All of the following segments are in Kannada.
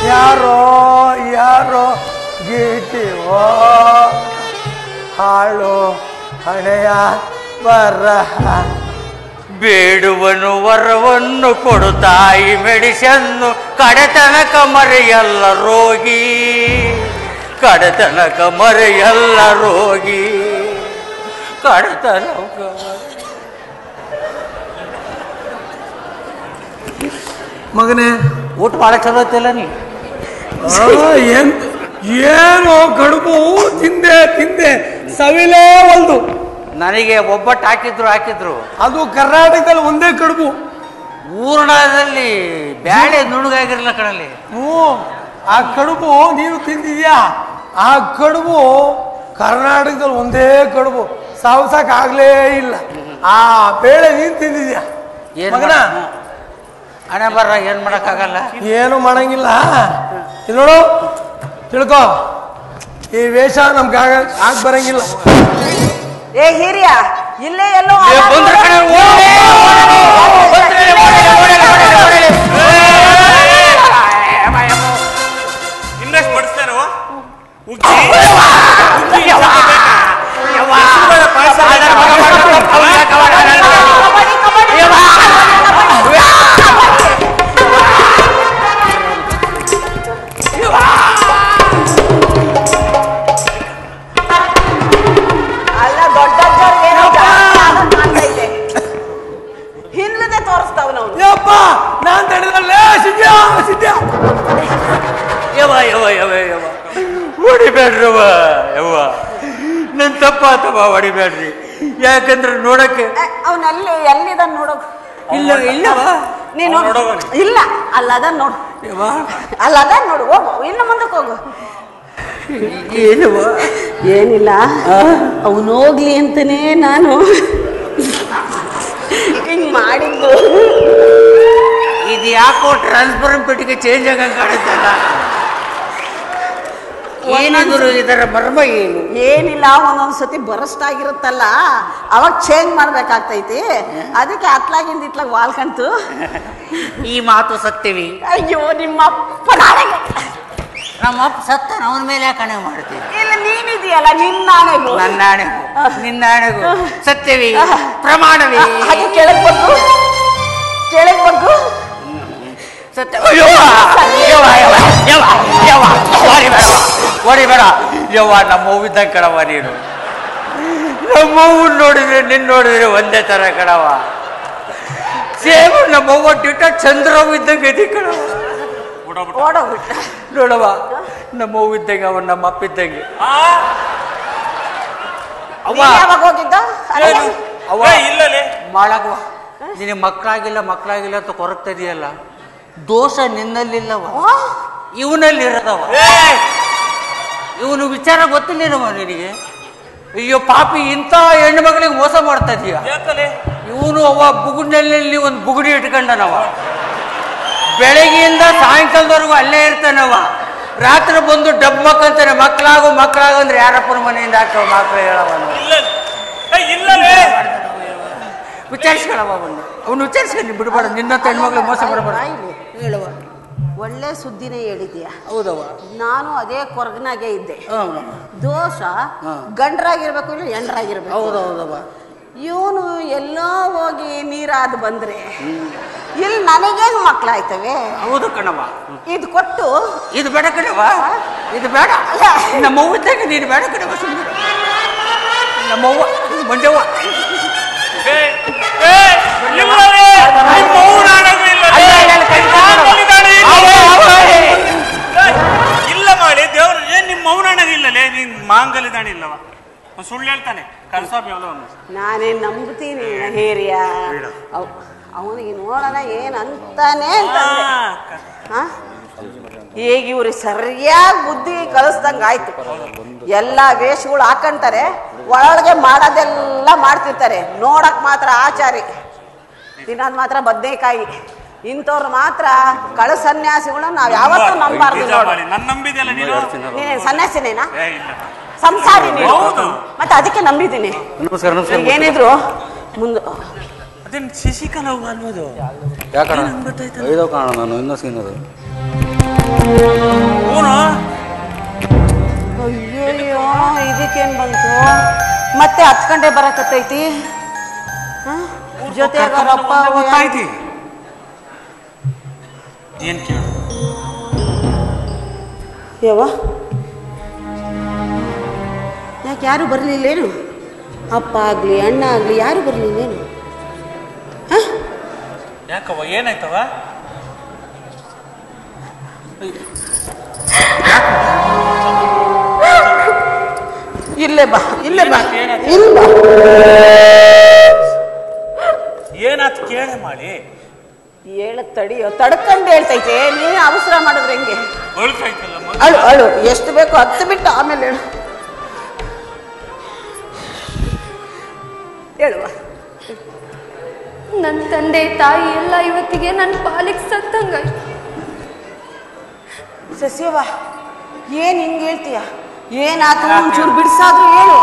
ಯಾರೋ ಯಾರೋ ಗೀಟಿವೋ ಹಾಳು ಹಣೆಯ ಬರಹ ಬೇಡುವನು ವರವನ್ನು ಕೊಡು ತಾಯಿ ಮೆಡಿಸನ್ನು ಕಡೆತನಕ ಮರೆಯಲ್ಲ ರೋಗಿ ಕಡೆತನಕ ಮರೆಯಲ್ಲ ರೋಗಿ ಕಡೆತನಕ ಮಗನೇ ಊಟ ಭಾಳ ಚಲೋ ಐತಿಲ್ಲ ನೀ ಆ, ಏನ್ ಏನೋ ಕಡುಬು ತಿಂದೆ ತಿಂದೆ ಸವಿಲೇ ಒಂದು ನನಗೆ ಒಬ್ಬಟ್ಟು ಹಾಕಿದ್ರು ಹಾಕಿದ್ರು ಅದು ಕರ್ನಾಟಕದಲ್ಲಿ ಒಂದೇ ಕಡುಬು ಊರ್ಣದಲ್ಲಿ ಬ್ಯಾಳೆ ನುಣಗಾಗಿರ್ಲ ಕಣಲ್ಲಿ ಹ್ಞೂ ಆ ಕಡುಬು ನೀನು ತಿಂದಿದ್ಯಾ ಆ ಕಡುಬು ಕರ್ನಾಟಕದಲ್ಲಿ ಒಂದೇ ಕಡುಬು ಸಾವಸಕ್ ಆಗ್ಲೇ ಇಲ್ಲ ಆ ಬೇಳೆ ನೀನು ತಿಂದಿದ್ಯಾ ಏನ್ ಮಗನ ಮಾಡ- ಹಣೆ ಬರ ಏನ್ ಮಾಡಕ್ಕಾಗಲ್ಲ ಏನು ಮಾಡಂಗಿಲ್ಲ ಇಲ್ಲಿ ನೋಡು ತಿಳ್ಕೊ ಈ ವೇಷ ನಮ್ಗೆ ಆಗ ಆಗ ಬರಂಗಿಲ್ಲ ಏ ಹಿರಿಯ ಇಲ್ಲೇ ಎಲ್ಲೋ ಏ, ಬಂದ್ರ ಕಣೆ, ಓಡಲೇ, ಓಡಲೇ, ಬಂದ್ರೆ ಓಡಲೇ, ಓಡಲೇ, ಓಡಲೇ, ಓಡಲೇ. ಇನ್ನಷ್ಟು ಬಡಿಸ್ತಾರೋ ಉಗ್ಗಿ ಕಬಡ್ಡಿ ಕಬಡ್ಡಿ ಅಲ್ಲ ದೊಡ್ಡಜ್ಜವ್ರಿಗೆ ಏನೋ ಜಾಸ್ತಿ ಆನಂದ್ ಮಾಡ್ತೈತೆ ಹಿಂದ್ಲದೆ ತೋರಿಸ್ತಾವ ನಾವು ಯಪ್ಪ ನಾನ್ ತಡೆದಲ್ಲೇ ಸಿದ್ಯಾ ಸಿದ್ಯಾ ಯವ್ವ ಯವ್ವ ಯವ್ವ ಯವ್ವ ಹೊಡಿಬೇಡ್ರವ್ವ ಯವ್ವ ನನ್ ತಪ್ಪಾತವ ಹೊಡಿಬೇಡ್ರಿ ಯಾಕಂದ್ರೆ ನೋಡಕ್ಕೆ ಅವನಲ್ಲಿ ಎಲ್ಲಿದ ನೋಡೋಕ್ ಇಲ್ಲ ಇಲ್ಲವ ನೀನು ಅವ್ನ್ ನೋಡೋವನೆ. ಇಲ್ಲ ಅಲ್ಲದ ನೋಡು ಯವ್ವ ಅಲ್ಲದ ನೋಡು ಹೋಗು ಇನ್ನು ಮುಂದಕ್ಕೆ ಹೋಗು ಏನವ್ವ ಏನಿಲ್ಲ ಅವನು ಹೋಗ್ಲಿ ಅಂತಾನೆ ನಾನು ಹಿಂಗ್ ಮಾಡಿದ್ದು ಇದು ಯಾಕೋ ಟ್ರಾನ್ಸ್ಫರ್ ಪೆಟ್ಟಿಗೆ ಚೇಂಜ್ ಆಗಂಗ್ ಕಾಣುತ್ತಲ್ಲ ಏನಿದ್ರು ಇದರ ಮರ್ಮ ಏನು ಏನಿಲ್ಲ ಒಂದೊಂದ್ ಸತಿ ಬರಸ್ಟ್ ಆಗಿರುತ್ತಲ್ಲ ಅವಾಗ ಚೇಂಜ್ ಮಾಡ್ಬೇಕಾಗ್ತೈತಿ ಅದಕ್ಕೆ ಅತ್ಲಾಗಿಂದ ಇತ್ಲಾಗ ವಾಲ್ಕಂತು ಈ ಮಾತು ಸತ್ಯವಿ ಅಯ್ಯೋ ನಿಮ್ಮ ಅಪ್ಪ ನಾಳೆಗೆ ನಮ್ಮ ಅಪ್ಪ ಸತ್ತ ಅವನ ಮೇಲೆ ಕಣೆ ಮಾಡ್ತೀವಿ ಇಲ್ಲ ನೀನಿದೆಯಲ್ಲ ನಿನ್ನಾಣೆಗೂ ನನ್ನ ಆಣೆಗೂ ನಿನ್ನ ಆಣೆಗೂ ಸತ್ಯವೇ ಪ್ರಮಾಣವೇ ಹಾಗೆ ಕೆಳಗ್ ಬಗ್ಗು ಕೆಳಗ್ ಬಗ್ಗು ಸತ್ಯ ಅಯ್ಯೋ! ಯವ್ವ, ಯವ್ವ, ಯವ್ವ, ಯವ್ವ, ಹೊಡಿಬೇಡವ್ವ, ಹೊಡಿಬೇಡ ಯವ್ವ ನಮ್ಮ ಅವ್ವಿದ್ದಂಗೆ ಕಣವ ನೀನು ನಮ್ಮ ಅವ್ವನ್ ನೋಡಿದ್ರೆ ನಿನ್ ನೋಡಿದ್ರೆ ಒಂದೇ ತರ ಕಣವ ಸೇಮ್ ನಮ್ಮ ಅವ್ವ ಟಿಟ ಚಂದ್ರವ್ ಇದ್ದಂಗೆ ಐತಿ ಕಣವ ಓಡೋಗ್ಬಿಟ್ಟ ನೋಡವ ನಮ್ಮ ಅವ್ವ ಇದ್ದಂಗೆ ಅವ ನಮ್ಮ ಅಪ್ಪ ಇದ್ದಂಗೆ ಅವ್ವ ನೀನ್ ಯಾವಾಗ ಹೋಗಿದ್ದ ಅಲ್ಲೇ? ಅವ್ವ ಏ, ಇಲ್ಲಲೇ ಮಾಡಕ್ವ ನಿನಗೆ ಮಕ್ಕಳಾಗಿಲ್ಲ ಮಕ್ಕಳಾಗಿಲ್ಲ ಅಂತ ಕೊರಗ್ತಾ ಇದೆಯಲ್ಲ ದೋಷ ನಿನ್ನಲ್ಲಿಲ್ಲವ ಆ? ಇವನಲ್ಲಿ ಇರೋದವ ಇವನು ವಿಚಾರ ಗೊತ್ತಿಲ್ಲೇನವ ನಿನಗೆ ಅಯ್ಯೋ ಪಾಪಿ ಇಂಥ ಹೆಣ್ಣು ಮಗಳಿಗೆ ಮೋಸ ಮಾಡ್ತಾ ಇದೀಯ ಯಾಕಲೆ ಇವನು ಅವ ಬುಗುಡಿನಲ್ಲಿ ಒಂದು ಬುಗುಡಿ ಇಟ್ಕೊಂಡನವ ಬೆಳಗ್ಗೆಯಿಂದ ಸಾಯಂಕಾಲದವರೆಗೂ ಅಲ್ಲೇ ಇರ್ತಾನವ ರಾತ್ರಿ ಬಂದು ಡಬ್ ಮಕ್ಕಂತಾನೆ ಮಕ್ಕಳಾಗು ಮಕ್ಕಳಾಗು ಅಂದ್ರೆ ಯಾರಪ್ಪನ ಮನೆಯಿಂದ ಹಾಕವ ಮಕ್ಕಳು ಹೇಳವ ನಾವು. ಇಲ್ಲ ಏ, ಇಲ್ಲಲೇ ವಿಚಾರಿಸ್ಕೊಳವ ಅವನು ಅವನು ವಿಚಾರಿಸ್ಕೊಂಡು ಬಿಡಬೇಡ ನಿನ್ನಂತ ಹೆಣ್ಮಕ್ಳು ಮೋಸ ಮಾಡಬೇಡ ಬಾಯಿಲಿ. ಹೇಳುವ ಒಳ್ಳೆ ಸುದ್ದಿನೇ ಹೇಳಿದ್ಯಾ ಹೌದವ ನಾನು ಅದೇ ಕೊರಗನಾಗೆ ಇದ್ದೆ ಹೌದು ದೋಷ ಹಾ. ಗಂಡ್ರಾಗಿರ್ಬೇಕು ಇಲ್ಲ ಎಂಡ್ರಾಗಿರ್ಬೇಕು ಹೌದೌದವ ಇವನು ಎಲ್ಲೋ ಹೋಗಿ ನೀರಾದ್ ಬಂದ್ರೆ ಇಲ್ಲಿ ನನಗೆ ಮಕ್ಕಳಾಯ್ತವೆ ಹೌದು ಕಣವ ಇದು ಕೊಟ್ಟು ಇದು ಬೇಡ ಕಣವ ಇದು ಬೇಡ ನಮ್ಮ ಅವ್ವದ್ದಾಗ ನೀನು ಬೇಡ ಕಣವ ಸುಮ್ಮನೆ ನಮ್ಮವ್ವ ಮಂಜವ್ವ ಏ, ಏ, ಇಲ್ಲಲೇ ನಿಮ್ಮ ಅವ್ವನ ಹಣಗೂ ಇಲ್ಲಲೇ. ಅಲ್ಲ, ಇಲ್ಲ, ಇಲ್ಲ, ಕೈ ಬಿಡು. ಮಾಂಗಲ್ಯದಾಣೆ ಇಲ್ಲ. ಅವೇ, ಅವೇ. ಏ, ಇಲ್ಲ ಮಾಡಿ ದೇವ್ರು ಏನ್ ನಿಮ್ಮ ಅವ್ವನ ಹಣಗೂ ಇಲ್ಲಲೇ ನೀನ್ ಮಾಂಗಲ್ಯದಾಣೆ ಇಲ್ಲವ ಅವ್ನ್ ಸುಳ್ಳು ಹೇಳ್ತಾನೆ ಕನ್ಸಾಬಿ ಅವನು ನಾನೇ ನಂಬ್ತೀನಿ ಹೇರಿಯ ಅವನಿಗೆ ನೋಡೋಣ ಏನ್ ಅಂತಾನೆ ಅಂತಂದೆ ಹಾ? ಈಗ ಇವ್ರಿಗೆ ಸರಿಯಾಗಿ ಬುದ್ಧಿ ಕಳಿಸ್ದಂಗ ಆಯ್ತು ಎಲ್ಲ ವೇಷಗಳು ಹಾಕಂತಾರೆ ಒಳಗೆ ಮಾಡೋದೆಲ್ಲ ಮಾಡ್ತಿರ್ತಾರೆ ನೋಡಕ್ ಮಾತ್ರ ಆಚಾರಿ ತಿನ್ನೋದ್ ಮಾತ್ರ ಬದ್ನೇಕಾಯಿ ಇಂಥವ್ರು ಮಾತ್ರ ಕಳ ಸನ್ಯಾಸಿಗಳು ನಾವ್ ಯಾವತ್ತೂ ನಂಬಾರ್ದು ನಿಜ ನೋಡು ಮಾಡಿ ನನ್ ನಂಬಿದ್ಯಲ್ಲ ನೀನು ನೀನೇನ್ ಸನ್ಯಾಸಿನೇನಾ ಏ ಇಲ್ಲ ಸಂಸಾರಿ ನೀನು ಹೌದು. ಮತ್ತೆ ಅದಕ್ಕೆ ನಂಬಿದ್ದೀನಿ ನಮಸ್ಕಾರ ನಮಸ್ಕಾರ ಏನಿದ್ರು ಮುಂದೆ ಅದೇನ್ ಶಶಿಕಲಾ ಅವ್ವ ಅನ್ಬೋದು ಯಾಕಣ ಐದೋ ಕಾಣ ನಾನು ಇನ್ನೂ ಸೀನ್ ಅದು ಹೂನು ಅಯ್ಯಯ್ಯೋ ಇದಕ್ಕೇನ್ ಬಂತು ಮತ್ತೆ ಹತ್ತು ಗಂಟೆ ಬರಕತ್ತೈತಿ ಹ? ಜೊತೆಯಾಗ ಅವ್ರ ಅಪ್ಪ ಅವ್ವ ಯಾರು? ಗೊತ್ತಾಯ್ತಿ ಏನ್ ಕೇಳು ಯವ್ವ ಯಾಕೆ ಯಾರು ಬರಲಿಲ್ಲೇನು ಅಪ್ಪ ಆಗಲಿ ಅಣ್ಣ ಆಗಲಿ ಯಾರು ಬರಲಿಲ್ಲೇನು ಯಾಕವ್ವ ಏನಾಯ್ತವ ಇಲ್ಲೇ ಬಾ ಇಲ್ಲೇ ಬಾ ಏನಾಯ್ತು? ಇಲ್ಲಿ ಬಾ ಏನಾತ್ ಕೇಳೆ ಮಾಡಿ ಹೇಳ ತಡಿಯೋ ತಡ್ಕೊಂಡು ಹೇಳ್ತೈತೆ ನೀನು ಅವಸರ ಮಾಡಿದ್ರೆ ಹೆಂಗೆ ಅಳ್ತೈತಲ್ಲ ಮಗ. ಅಳು ಅಳು ಎಷ್ಟು ಬೇಕೋ ಹತ್ತು ಬಿಟ್ಟು ಆಮೇಲೆ ಹೇಳು ಹೇಳುವ ನನ್ನ ತಂದೆ ತಾಯಿ ಎಲ್ಲ ಇವತ್ತಿಗೆ ನನ್ನ ಪಾಲಿಗೆ ಸತ್ತಂಗಾಯ್ತು ಸಸ್ಯವ ಏನ್ ಹಿಂಗ್ ಹೇಳ್ತೀಯ ಏನಾತು ಒಂಚೂರು ಬಿಡ್ಸಾದ್ರು ಹೇಳು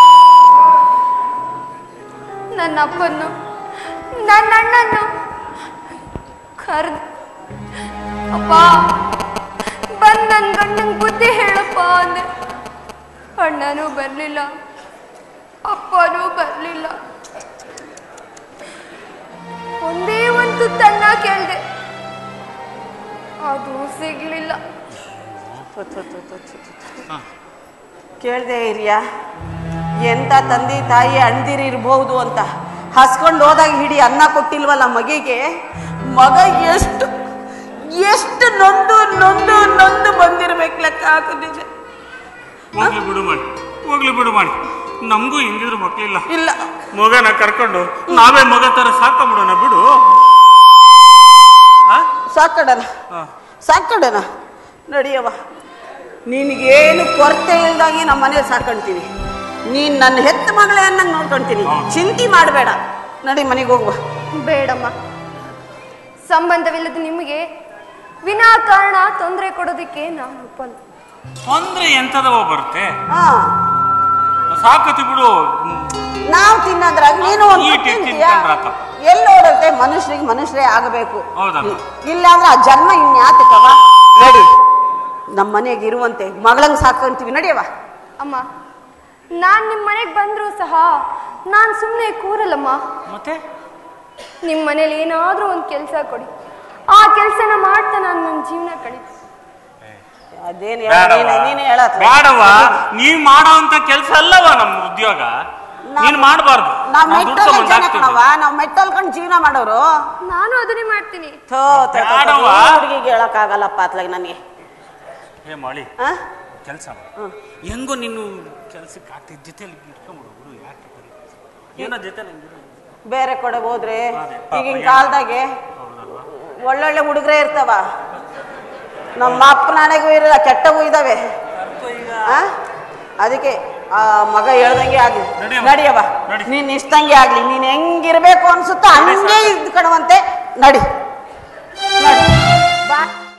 ನನ್ನ ಅಪ್ಪನ್ನು ನನ್ನ ಅಣ್ಣನ್ನು ಕರ್ದು ಅಪ್ಪ ಬಂದ್ ನನ್ನ ಗಂಡಂಗೆ ಬುದ್ಧಿ ಹೇಳಪ್ಪ ಅಂದೆ ಅಣ್ಣನೂ ಬರಲಿಲ್ಲ ಅಪ್ಪನೂ ಬರಲಿಲ್ಲ ಒಂದೇ ಒಂದು ತನ್ನ ಕೇಳಿದೆ ಅದು ಸಿಗ್ಲಿಲ್ಲ ಕೇಳ್ದೆ ಹಿರಿಯ ಎಂತ ತಂದೆ ತಾಯಿ ಅಣ್ದಿರಿ ಇರ್ಬಹುದು ಅಂತ ಹಸ್ಕೊಂಡು ಹೋದಾಗ ಹಿಡಿ ಅನ್ನ ಕೊಟ್ಟಿಲ್ವಲ್ಲ ಮಗಿಗೆ ಮಗ ಎಷ್ಟು ಎಷ್ಟು ನೊಂದು ನೊಂದು ನೊಂದು ಬಂದಿರ್ಬೇಕು ಲೆಕ್ಕ ಹಾಕಿದ್ದೆ ಹೋಗ್ಲಿ ಬಿಡು ಮಾಡಿ ಹೋಗ್ಲಿ ಬಿಡು ಮಾಡಿ ನಮಗೂ ಹಿಂಗಿದ್ರು ಮಕ್ಳಿಲ್ಲ ಇಲ್ಲ ಮಗನ ಕರ್ಕೊಂಡು ನಾವೇ ಮಗ ತರ ಸಾಕೊಂಬಿಡೋಣ ಬಿಡು ಆ? ಸಾಕಡನ ಆ. ಸಾಕಡನ ನಡಿಯವ್ವ ನಿನಗೇನು ಕೊರತೆ ಇಲ್ದಾಗೆ ನಮ್ಮ ಮನೇಲಿ ಸಾಕೊಂತೀನಿ ನೀನ್ ನನ್ನ ಹೆತ್ತ ಮಗಳೇ ಅನ್ನಂಗೆ ನೋಡ್ಕೊಂತೀನಿ ಚಿಂತೆ ಮಾಡಬೇಡ ನಡಿ ಮನೆಗೆ ಹೋಗುವ ಬೇಡಮ್ಮ ಸಂಬಂಧವಿಲ್ಲದ ನಿಮಗೆ ವಿನಾಕಾರಣ ತೊಂದರೆ ಕೊಡೋದಕ್ಕೆ ನಾನು ಒಪ್ಪಲ್ಲ ತೊಂದ್ರೆ ಎಂತದವ ಬರುತ್ತೆ ಹಾ ಸಾಕತಿ ಬಿಡು ನಾವು ತಿನ್ನೋದ್ರಾಗ ನೀನು ಒಂದು ಈಟ್ ಇಟ್ ತಿಂತೀಯಾ ತಿನ್ಕೊಂಡ್ರಾತಪ್ಪ. ಎಲ್ಲಿ ಓಡುತ್ತೆ ಮನುಷ್ಯರಿಗೆ ಮನುಷ್ಯರೇ ಆಗಬೇಕು ಹೌದಲ್ಲ? ಇಲ್ಲಾಂದ್ರೆ ಆ ಜನ್ಮ ಇನ್ಯಾತಕವ ನಡಿ ನಮ್ಮ ಮನೆಗೆ ಇರುವಂತೆ ಮಗಳಂಗ್ ಸಾಕೊಂತೀವಿ ನಡಿಯವ ಅಮ್ಮ ನಾನು ನಿಮ್ಮ ಮನೆಗೆ ಬಂದರೂ ಸಹ ನಾನು ಸುಮ್ಮನೆ ಕೂರಲ್ಲಮ್ಮ ಮತ್ತೆ ನಿಮ್ಮ ಮನೇಲಿ ಏನಾದರೂ ಒಂದು ಕೆಲಸ ಕೊಡಿ ಆ ಕೆಲಸನ ಮಾಡ್ತಾ ನಾನು ನನ್ನ ಜೀವನ ಕಳೀತೀನಿ ಅದೇನು ಬೇಡವ್ವ. ನೀನೇ ಹೇಳತ್ ಬೇಡವ್ವ ನೀವ್ ಮಾಡೋ ಅಂತ ಕೆಲ್ಸ ಅಲ್ಲವ ನಮ್ಮ ಉದ್ಯೋಗ ನೀನ್ ಮಾಡಬಾರ್ದು ನಾವ್ ಮೆಟ್ಟಲ್ ಜನ ಕಣವ ನಾವ್ ಮೆಟ್ಟಲ್ ಕಂಡು ಜೀವನ ಮಾಡೋರು ನಾನು ಅದನ್ನೇ ಮಾಡ್ತೀನಿ ಥೋ ಥೋ, ಥೋ, ಥೋ, ಬೇಡವ್ವ. ಈ ಹುಡುಗಿಗೆ ಹೇಳಕ್ಕಾಗಲ್ಲಪ್ಪ ಅತ್ಲಾಗ ನನಗೆ ಹೇ ಮಾಡಿ ಆ? ಕೆಲಸ ಹೆಂಗೋ ನೀನು ಕೆಲ್ಸಕ್ಕೆ ಆಗ್ತಿದ್ ಜೊತೆಲಿ ಇಟ್ಕೊಂಡ್ಬಿಡು ಬಿಡು ಯಾಕೆ ಬರೀ? ಏನೋ ಜೊತೆ ಬೇರೆ ಕಡೆ ಹೋದ್ರೆ ಅದೇ, ಪಾಪ ಈಗಿನ ಏನು? ಕಾಲದಾಗೆ ಒಳ್ಳೊಳ್ಳೆ ಹುಡುಗರೇ ಇರ್ತಾವ ನಮ್ಮ ಅಪ್ಪನಾಣೆಗೂ ಇರಲ್ಲ ಕೆಟ್ಟವೂ ಇದಾವೆ ಆ? ಅದಕ್ಕೆ ಆ ಮಗ ಹೇಳ್ದಂಗೆ ಆಗ್ಲಿ ನಡಿಯವ್ವ. ನಡಿಯವ ನಡಿ. ನೀನ್ ಇಷ್ಟಂಗೆ ಆಗ್ಲಿ ನೀನ್ ಹೆಂಗಿರ್ಬೇಕು ಅನ್ಸುತ್ತೋ ಹಂಗೆ ಇದ್ಕೊಳುವಂತೆ ನಡಿ ನಡಿ ಬಾ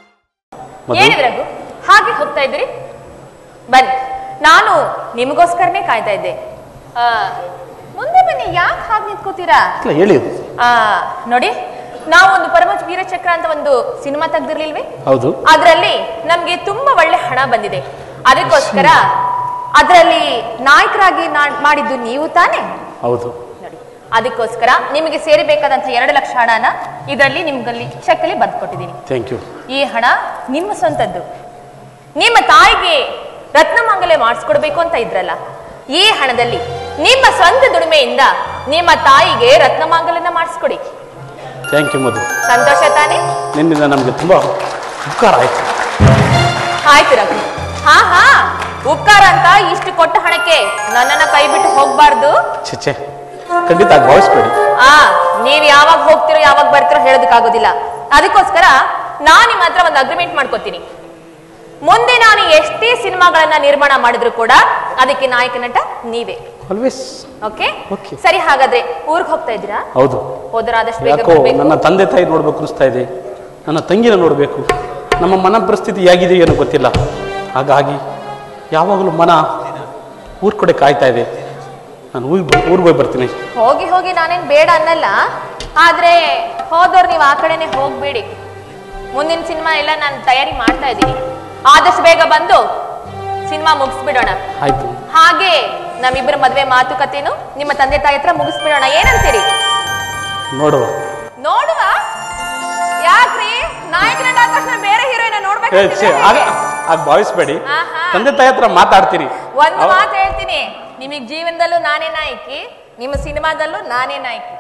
ಏನಿದೆ ರಘು ಹಾಗೆ ಹೋಗ್ತಾ ಇದ್ದೀರಿ ಬನ್ನಿ ನಾನು ನಿಮಗೋಸ್ಕರನೇ ಕಾಯ್ತಾ ಇದ್ದೆ ಆ, ಮುಂದೆ ಬನ್ನಿ ಯಾಕೆ ಹಾಗೆ ನಿಂತ್ಕೋತೀರಾ ಇಲ್ಲ ಹೇಳಿ ಆ, ನೋಡಿ ನಾವು ಒಂದು ಪರಮ ವೀರಚಕ್ರ ಅಂತ ಒಂದು ಸಿನಿಮಾ ತೆಗ್ದಿರ್ಲಿಲ್ವೇ ಹೌದು ಅದರಲ್ಲಿ ನಮ್ಗೆ ತುಂಬಾ ಒಳ್ಳೆ ಹಣ ಬಂದಿದೆ ಅದಕ್ಕೋಸ್ಕರ ಅದರಲ್ಲಿ ನಾಯಕರಾಗಿ ನಾ- ಮಾಡಿದ್ದು ನೀವು ತಾನೇ ಹೌದು ನೋಡಿ ಅದಕ್ಕೋಸ್ಕರ ನಿಮಗೆ ಸೇರಬೇಕಾದಂತ ಎರಡು ಲಕ್ಷ ಹಣನ ಇದರಲ್ಲಿ ನಿಮ್ಗಲ್ಲಿ ಚೆಕ್ ಅಲ್ಲಿ ಬರ್ದು ಕೊಟ್ಟಿದ್ದೀನಿ ಥ್ಯಾಂಕ್ ಯು ಈ ಹಣ ನಿಮ್ಮ ಸ್ವಂತದ್ದು ನಿಮ್ಮ ತಾಯಿಗೆ ರತ್ನಮಂಗಲ ಮಾಡಿಸ್ಕೊಡ್ಬೇಕು ಅಂತ ಇದ್ರಲ್ಲ ಈ ಹಣದಲ್ಲಿ ನಿಮ್ಮ ಸ್ವಂತ ದುಡಿಮೆಯಿಂದ ನಿಮ್ಮ ತಾಯಿಗೆ ರತ್ನಮಂಗಲನ ಮಾಡಿಸ್ಕೊಡಿ ಥ್ಯಾಂಕ್ ಯು ಮಧು ಸಂತೋಷ ತಾನೇ ನಿನ್ನಿಂದ ನಮಗೆ ತುಂಬ ಉಪಕಾರ ಆಯಿತು ಆಯ್ತು ರಘು ಹಾ ಹಾ ಉಪಕಾರ ಅಂತ ಇಷ್ಟು ಕೊಟ್ಟ ಹಣಕ್ಕೆ ನನ್ನನ್ನ ಕೈ ಬಿಟ್ಟು ಹೋಗ್ಬಾರ್ದು ಛೆ ಖಂಡಿತ ಹಾಗೆ ಭಾವಿಸ್ಬೇಡಿ ಆ ನೀವ್ ಯಾವಾಗ ಹೋಗ್ತಿರೋ ಯಾವಾಗ ಬರ್ತಿರೋ ಹೇಳೋದಕ್ಕಾಗೋದಿಲ್ಲ ಅದಕ್ಕೋಸ್ಕರ ನಾನ್ ನಿಮ್ಮ ಹತ್ರ ಒಂದು ಅಗ್ರಿಮೆಂಟ್ ಮಾಡ್ಕೋತೀನಿ ಮುಂದೆ ನಾನು ಎಷ್ಟೇ ಸಿನಿಮಾಗಳನ್ನ ನಿರ್ಮಾಣ ಮಾಡಿದ್ರು ಕೂಡ ಅದಕ್ಕೆ ನಾಯಕ ನಟ ನೀವೇ ಆಲ್ವೇಸ್ ಓಕೆ Okay. ಸರಿ ಹಾಗಾದ್ರೆ ಊರ್ಗ್ ಹೋಗ್ತಾ ಇದ್ದೀರಾ ಹೌದು ಹೋದರಾದಷ್ಟು ಬೇಗ ಯಾಕೋ ಬರ್ಬೇಕು ನನ್ನ ತಂದೆ ತಾಯಿ ನೋಡ್ಬೇಕು ಅನಿಸ್ತಾ ಇದೆ ನನ್ನ ತಂಗಿನ ನೋಡಬೇಕು ನಮ್ಮ ಮನ ಪರಿಸ್ಥಿತಿ ಹೇಗಿದೆ ಏನೋ ಗೊತ್ತಿಲ್ಲ ಹಾಗಾಗಿ ಯಾವಾಗಲೂ ಮನ ಊರ್ ಕಡೆ ಕಾಯ್ತಾ ಇದೆ ನಾನು ಊರಿಗೆ ಊರಿಗೆ ಹೋಗಿ ಬರ್ತೀನಿ ಹೋಗಿ ಹೋಗಿ ನಾನೇನ್ ಬೇಡ ಅನ್ನಲ್ಲ ಆದ್ರೆ ಹೋದವ್ರು ನೀವು ಆ ಕಡೆನೆ ಹೋಗ್ಬೇಡಿ ಮುಂದಿನ ಸಿನಿಮಾ ಎಲ್ಲ ನಾನು ತಯಾರಿ ಮಾಡ್ತಾ ಇದ್ದೀನಿ ಆದಷ್ಟು ಬೇಗ ಬಂದು ಸಿನಿಮಾ ಮುಗಿಸ್ಬಿಡೋಣ ಆಯ್ತು ಹಾಗೆ ನಮ್ಮಿಬ್ಬರ ಮದ್ವೆ ಮಾತುಕತೆನು ನಿಮ್ಮ ತಂದೆ ತಾಯಿ ಹತ್ರ ಮುಗಿಸ್ಬಿಡೋಣ ಏನಂತೀರಿ ನೋಡುವ ನೋಡುವ ಯಾಕ್ರಿ ನಾಯಕನ ತಕ್ಷಣ ಬೇರೆ ಹೀರೋಯಿನ ಏ, ಛೆ, ಆಗ ನೋಡ್ಬೇಕು ಆಗ ಭಾವಿಸ್ಬೇಡಿ ಆಹಾ. ತಂದೆ ತಾಯಿ ಹತ್ರ ಮಾತಾಡ್ತೀರಿ ಒಂದು ಅವ್- ಮಾತು ಹೇಳ್ತೀನಿ ನಿಮಗ್ ಜೀವನದಲ್ಲೂ ನಾನೇ ನಾಯಕಿ ನಿಮ್ಮ ಸಿನಿಮಾದಲ್ಲೂ ನಾನೇ ನಾಯಕಿ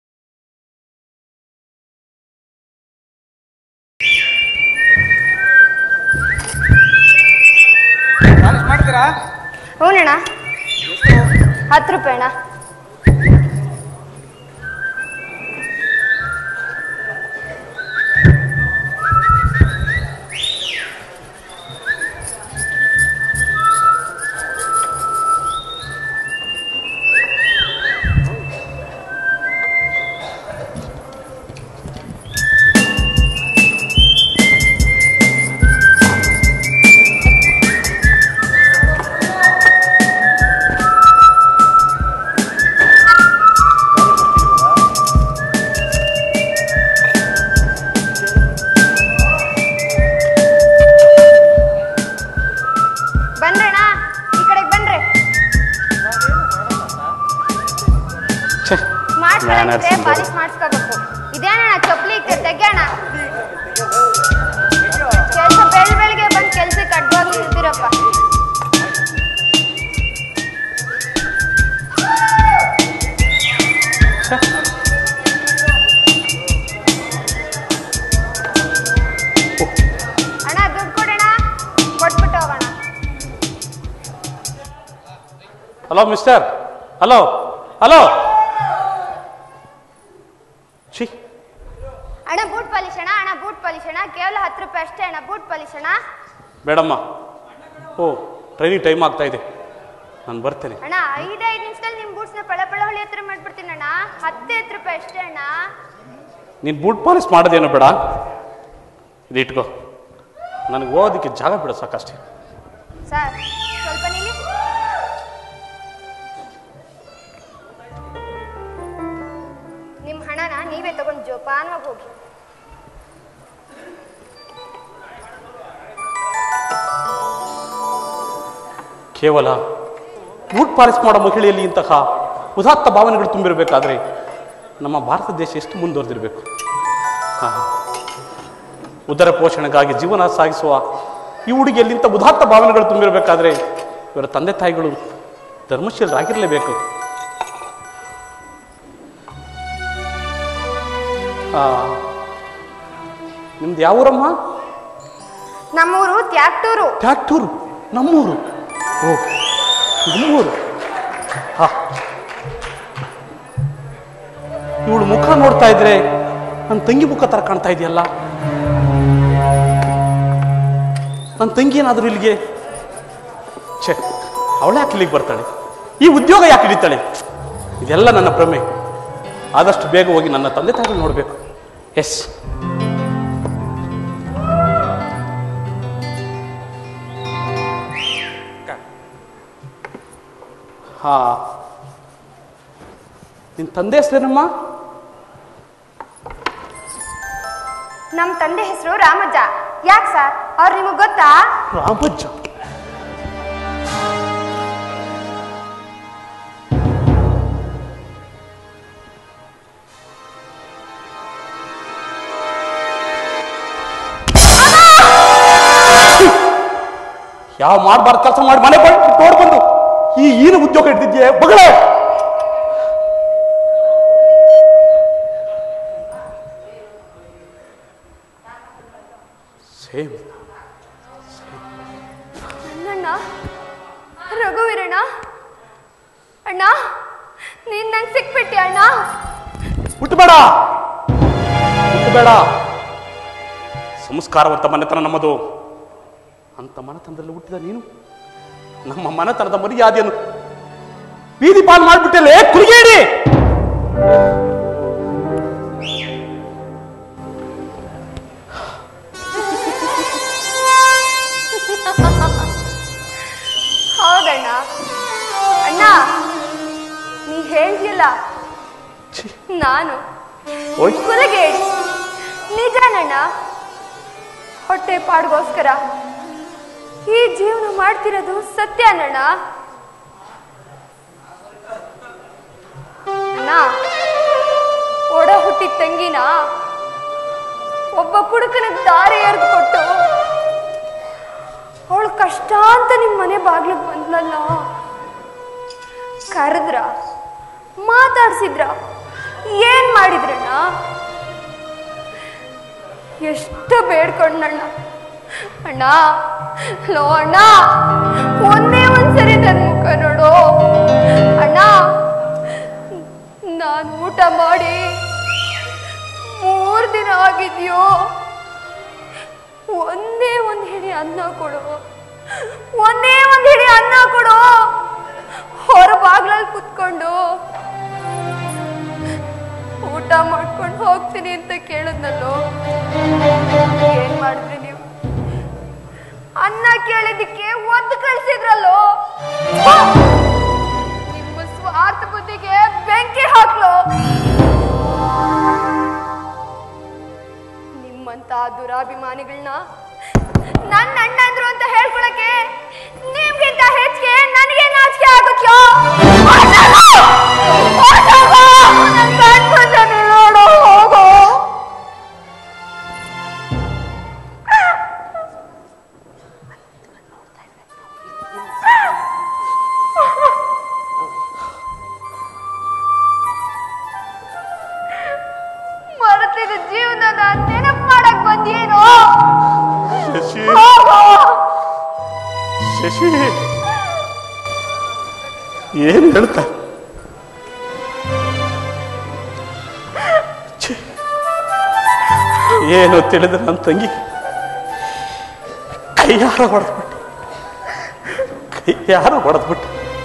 ಮಾಡ್ತೀರಾ ಹ್ಞೂನಣ್ಣ ಹತ್ತು ರೂಪಾಯಿ ಅಣ್ಣ ಬನ್ರಣ್ಣ ಈ ಕಡೆಗೆ ಬನ್ರಿ ಛೆ, ಮಾಡಿಸ್ಕೊಳಂಗಿದ್ರೆ manners ಪಾಲಿಶ್ ಮಾಡಿಸ್ಕೋಬೇಕು ಇದೇನಣ್ಣ ಚಪ್ಪಲಿ ಇಕ್ಕೆ ತೆಗ್ಯೋಣ ಕೆಲಸ ಬೆಳ್ ಬೆಳಿಗ್ಗೆ ಬಂದು ಕೆಲ್ಸಕ್ಕೆ ಅಡ್ಡವಾಗಿ ನಿಲ್ತೀರಪ್ಪ ಅಣ್ಣ ದುಡ್ಡು ಕೊಡೋಣ ಕೊಟ್ಬಿಟ್ಟು ಹೋಗೋಣ ಹಲೋ ಮಿಸ್ಟರ್ ಹಲೋ ಹಲೋ ಛೀ ಅಣ್ಣ ಬೂಟ್ ಪಾಲಿಶ್ ಅಣ್ಣ ಅಣ್ಣ ಬೂಟ್ ಪಾಲಿಶ್ ಅಣ್ಣ ಕೇವಲ ಹತ್ತು ರೂಪಾಯಿ ಅಷ್ಟೇ ಅಣ್ಣ ಬೂಟ್ ಪಾಲಿಶ್ ಅಣ್ಣ ಬೇಡಮ್ಮ ಓ ಟ್ರೈನಿಂಗ್ ಟೈಮ್ ಆಗ್ತಾ ಇದೆ ನಾನು ಬರ್ತೇನೆ ಅಣ್ಣ ಐದು ಐದು ನಿಮಿಷದಲ್ಲಿ ನಿಮ್ಮ ಬೂಟ್ಸ್ನ ಪಳ ಪಳ ಹೊಳಿ ಹತ್ರ ಮಾಡ್ಬಿಡ್ತೀನಿ ಅಣ್ಣ ಹತ್ತು ಹತ್ತು ರೂಪಾಯಿ ಅಷ್ಟೇ ಅಣ್ಣ ನೀನು ಬೂಟ್ ಪಾಲಿಸ್ ಮಾಡೋದೇನೋ ಬೇಡ ಇದು ಇಟ್ಕೋ ನನಗೆ ಓದೋದಕ್ಕೆ ಜಾಗ ಬಿಡು ಸಾಕಷ್ಟೇ ಸರ್ ಸ್ವಲ್ಪ ನಿಲ್ಲಿ ನಿಮ್ಮ ಹಣನ ನೀವೇ ತಗೊಂಡು ಜೋಪಾನವಾಗಿ ಹೋಗಿ ಕೇವಲ ಬೂಟ್ ಪಾಲಿಸ್ ಮಾಡೋ ಮಹಿಳೆಯಲ್ಲಿ ಇಂತಹ ಉದಾತ್ತ ಭಾವನೆಗಳು ತುಂಬಿರಬೇಕಾದ್ರೆ ನಮ್ಮ ಭಾರತ ದೇಶ ಎಷ್ಟು ಮುಂದುವರೆದಿರಬೇಕು ಉದರ ಪೋಷಣೆಗಾಗಿ ಜೀವನ ಸಾಗಿಸುವ ಈ ಹುಡುಗಿಯಲ್ಲಿ ಇಂಥ ಉದಾತ್ತ ಭಾವನೆಗಳು ತುಂಬಿರಬೇಕಾದ್ರೆ ಇವರ ತಂದೆ ತಾಯಿಗಳು ಧರ್ಮಶೀಲರಾಗಿರಲೇಬೇಕು ಆ, ನಿಮ್ದು ಯಾವ ಊರಮ್ಮ ನಮ್ಮೂರು ತ್ಯಾಕ್ಟೂರು ಟ್ಯಾಕ್ಟೂರು ನಮ್ಮೂರು ಓ ನಮ್ಮೂರು ಹಾ ಇವಳು ಮುಖ ನೋಡ್ತಾ ಇದ್ರೆ ನನ್ನ ತಂಗಿ ಮುಖ ತರ ಕಾಣ್ತಾ ಇದೆಯಲ್ಲ ನನ್ನ ತಂಗಿ ಏನಾದರೂ ಇಲ್ಲಿಗೆ ಛೇ ಅವಳು ಯಾಕೆ ಇಲ್ಲಿಗೆ ಬರ್ತಾಳೆ ಈ ಉದ್ಯೋಗ ಯಾಕೆ ಹಿಡಿತಾಳೆ ಇದೆಲ್ಲ ನನ್ನ ಭ್ರಮೆ ಆದಷ್ಟು ಬೇಗ ಹೋಗಿ ನನ್ನ ತಂದೆ ತಾಯಿಗಳು ನೋಡಬೇಕು ಎಸ್ ಹಾ ನಿನ್ನ ತಂದೆ ಹೆಸರೇನಮ್ಮ ನಮ್ಮ ತಂದೆ ಹೆಸರು ರಾಮಜ್ಜ ಯಾಕೆ ಸರ್ ಅವ್ರು ನಿಮಗೆ ಗೊತ್ತಾ ರಾಮಜ್ಜ ಯಾವ ಮಾಡಬಾರ್ದು ಕೆಲಸ ಮಾಡಿ ಮನೆ ಬಂದು ನೋಡ್ಬಂದು ಈ ಏನು ಉದ್ಯೋಗ ಹಿಡ್ದಿದ್ಯೆ ಬಗಳೇ ಸೇಮ್ ನನ್ನಣ್ಣ ರಘುವೀರಣ್ಣ ಅಣ್ಣ ನೀನ್ ನಂಗೆ ಸಿಕ್ಬಿಟ್ಟಿ ಅಣ್ಣ ಹುಟ್ಟಬೇಡ ಹುಟ್ಟಬೇಡ ಸಂಸ್ಕಾರವಂತ ಮನೆತನ ನಮ್ಮದು ಅಂತ ಮನೆತನದಲ್ಲಿ ಹುಟ್ಟಿದ ನೀನು ನಮ್ಮ ಮನೆತನದ ಮರ್ಯಾದೆಯನ್ನು ಬೀದಿ ಪಾಲ್ ಮಾಡಿಬಿಟ್ಟಲೆ ಕುರಿಗೇಡಿ ಹೌದಣ್ಣ ಅಣ್ಣ ನೀ ಹೇಳ್ತಿಲ್ಲ ಛೀ, ನಾನು ಓಯ್ ಕುಲಗೇಡಿ ನಿಜನಣ್ಣ ಹೊಟ್ಟೆ ಪಾಡ್ಗೋಸ್ಕರ ಈ ಜೀವನ ಮಾಡ್ತಿರೋದು ಸತ್ಯನಣ್ಣ ಅಣ್ಣ ಒಡ ಹುಟ್ಟಿದ ತಂಗಿನ ಒಬ್ಬ ಕುಡುಕನ ದಾರಿ ಎರೆದು ಕೊಟ್ಟು ಅವಳು ಕಷ್ಟ ಅಂತ ನಿಮ್ಮ ಮನೆ ಬಾಗ್ಲಿಗೆ ಬಂದ್ಲಲ್ಲ ಕರೆದ್ರ ಮಾತಾಡ್ಸಿದ್ರ ಏನ್ ಮಾಡಿದ್ರಣ್ಣ ಎಷ್ಟು ಬೇಡ್ಕೊಂಡಣ್ಣ ಅಣ್ಣ ಲೋ ಅಣ್ಣ ಒಂದೇ ಒಂದ್ಸರಿ ನನ್ನ ಮುಖ ನೋಡು ಅಣ್ಣ ನಾನು ಊಟ ಮಾಡಿ ಮೂರ್ ದಿನ ಆಗಿದ್ಯೋ ಒಂದೇ ಒಂದ್ ಹಿಡಿ ಅನ್ನ ಕೊಡು ಒಂದೇ ಒಂದ್ ಹಿಡಿ ಅನ್ನ ಕೊಡು ಹೊರ ಬಾಗ್ಲಲ್ಲಿ ಕುತ್ಕೊಂಡು ಊಟ ಮಾಡ್ಕೊಂಡು ಹೋಗ್ತೀನಿ ಅಂತ ಕೇಳಿದ್ನಲ್ಲೋ ಏನ್ ಮಾಡಿದ್ರಿ ನೀವು ಅನ್ನ ಕೇಳಿದ್ದಕ್ಕೆ ಒದ್ದು ಕಳ್ಸಿದ್ರಲ್ಲೋ ಛೆ! ನಿಮ್ಮ ಸ್ವಾರ್ಥ ಬುದ್ಧಿಗೆ ಬೆಂಕಿ ಹಾಕ್ಲೋ ನಿಮ್ಮಂತ ದುರಾಭಿಮಾನಿಗಳನ್ನ ನನ್ನ ಅಣ್ಣಂದ್ರು ಅಂತ ಹೇಳ್ಕೊಳಕ್ಕೆ ನಿಮ್ಗಿಂತ ಹೆಚ್ಚಿಗೆ ನನಗೆ ನಾಚಿಕೆ ಆಗುತ್ತೋ ನನ್ನ ಕಣ್ಮುಂದೆ ನೀನ್ ನೋಡು ಹೋಗು ಮರೆತಿದ ಜೀವನದ ನೆನಪು ಮಾಡಕ್ ಬಂದೇನೋ ಶಶಿ ಹೋಗು ಶಶಿ ಏನು ಹೇಳ್ತಾ ಛೆ, ಏನು ತಿಳಿದ ನನ್ನ ತಂಗಿ ಕೈಯಾರ ಹೊಡೆದ್ಬಿಟ್ಟು ಕೈಯಾರ ಹೊಡೆದ್ಬಿಟ್ಟು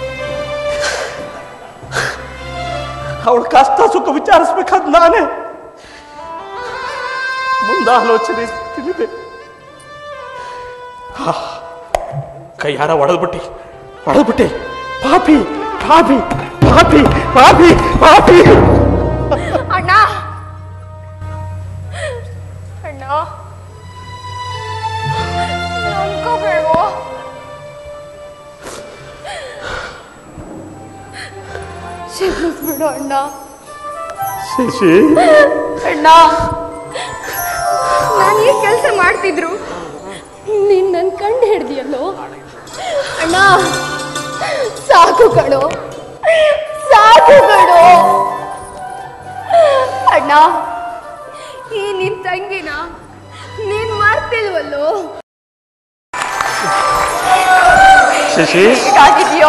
ಅವಳ ಕಷ್ಟ ಸುಖ ವಿಚಾರಿಸ್ಬೇಕಾದ್ ನಾನೇ ಮುಂದಾಲೋಚನೆ ತಿಳಿದೆ ಹಾ, ಕೈಯಾರ ಹೊಡೆದ್ಬಿಟ್ಟಿ ಹೊಡೆದ್ಬಿಟ್ಟೆ ಪಾಪಿ ಪಾಪಿ ಪಾಪಿ ಪಾಪಿ ಪಾಪಿ ಅಣ್ಣ ಅಣ್ಣ ಅನ್ಕೋಬೇಡವೋ ಕ್ಷಮಿಸ್ಬಿಡು ಅಣ್ಣ ಶಶಿ ಅಣ್ಣ ನಾನು ಈ ಕೆಲಸ ಮಾಡ್ತಿದ್ರು ನೀನ್ ನನ್ ಕಂಡು ಹಿಡ್ದಿಯಲ್ಲೋ ಅಣ್ಣ ಸಾಕು ಕಣೋ ಸಾಕು ಕಣೋ ಅಣ್ಣ ಈ ನಿನ್ ತಂಗಿನ ನೀನ್ ಮಾಡ್ತಿಲ್ವಲ್ಲೋ ಶಶಿ ಹೇಗಾಗಿದ್ಯೋ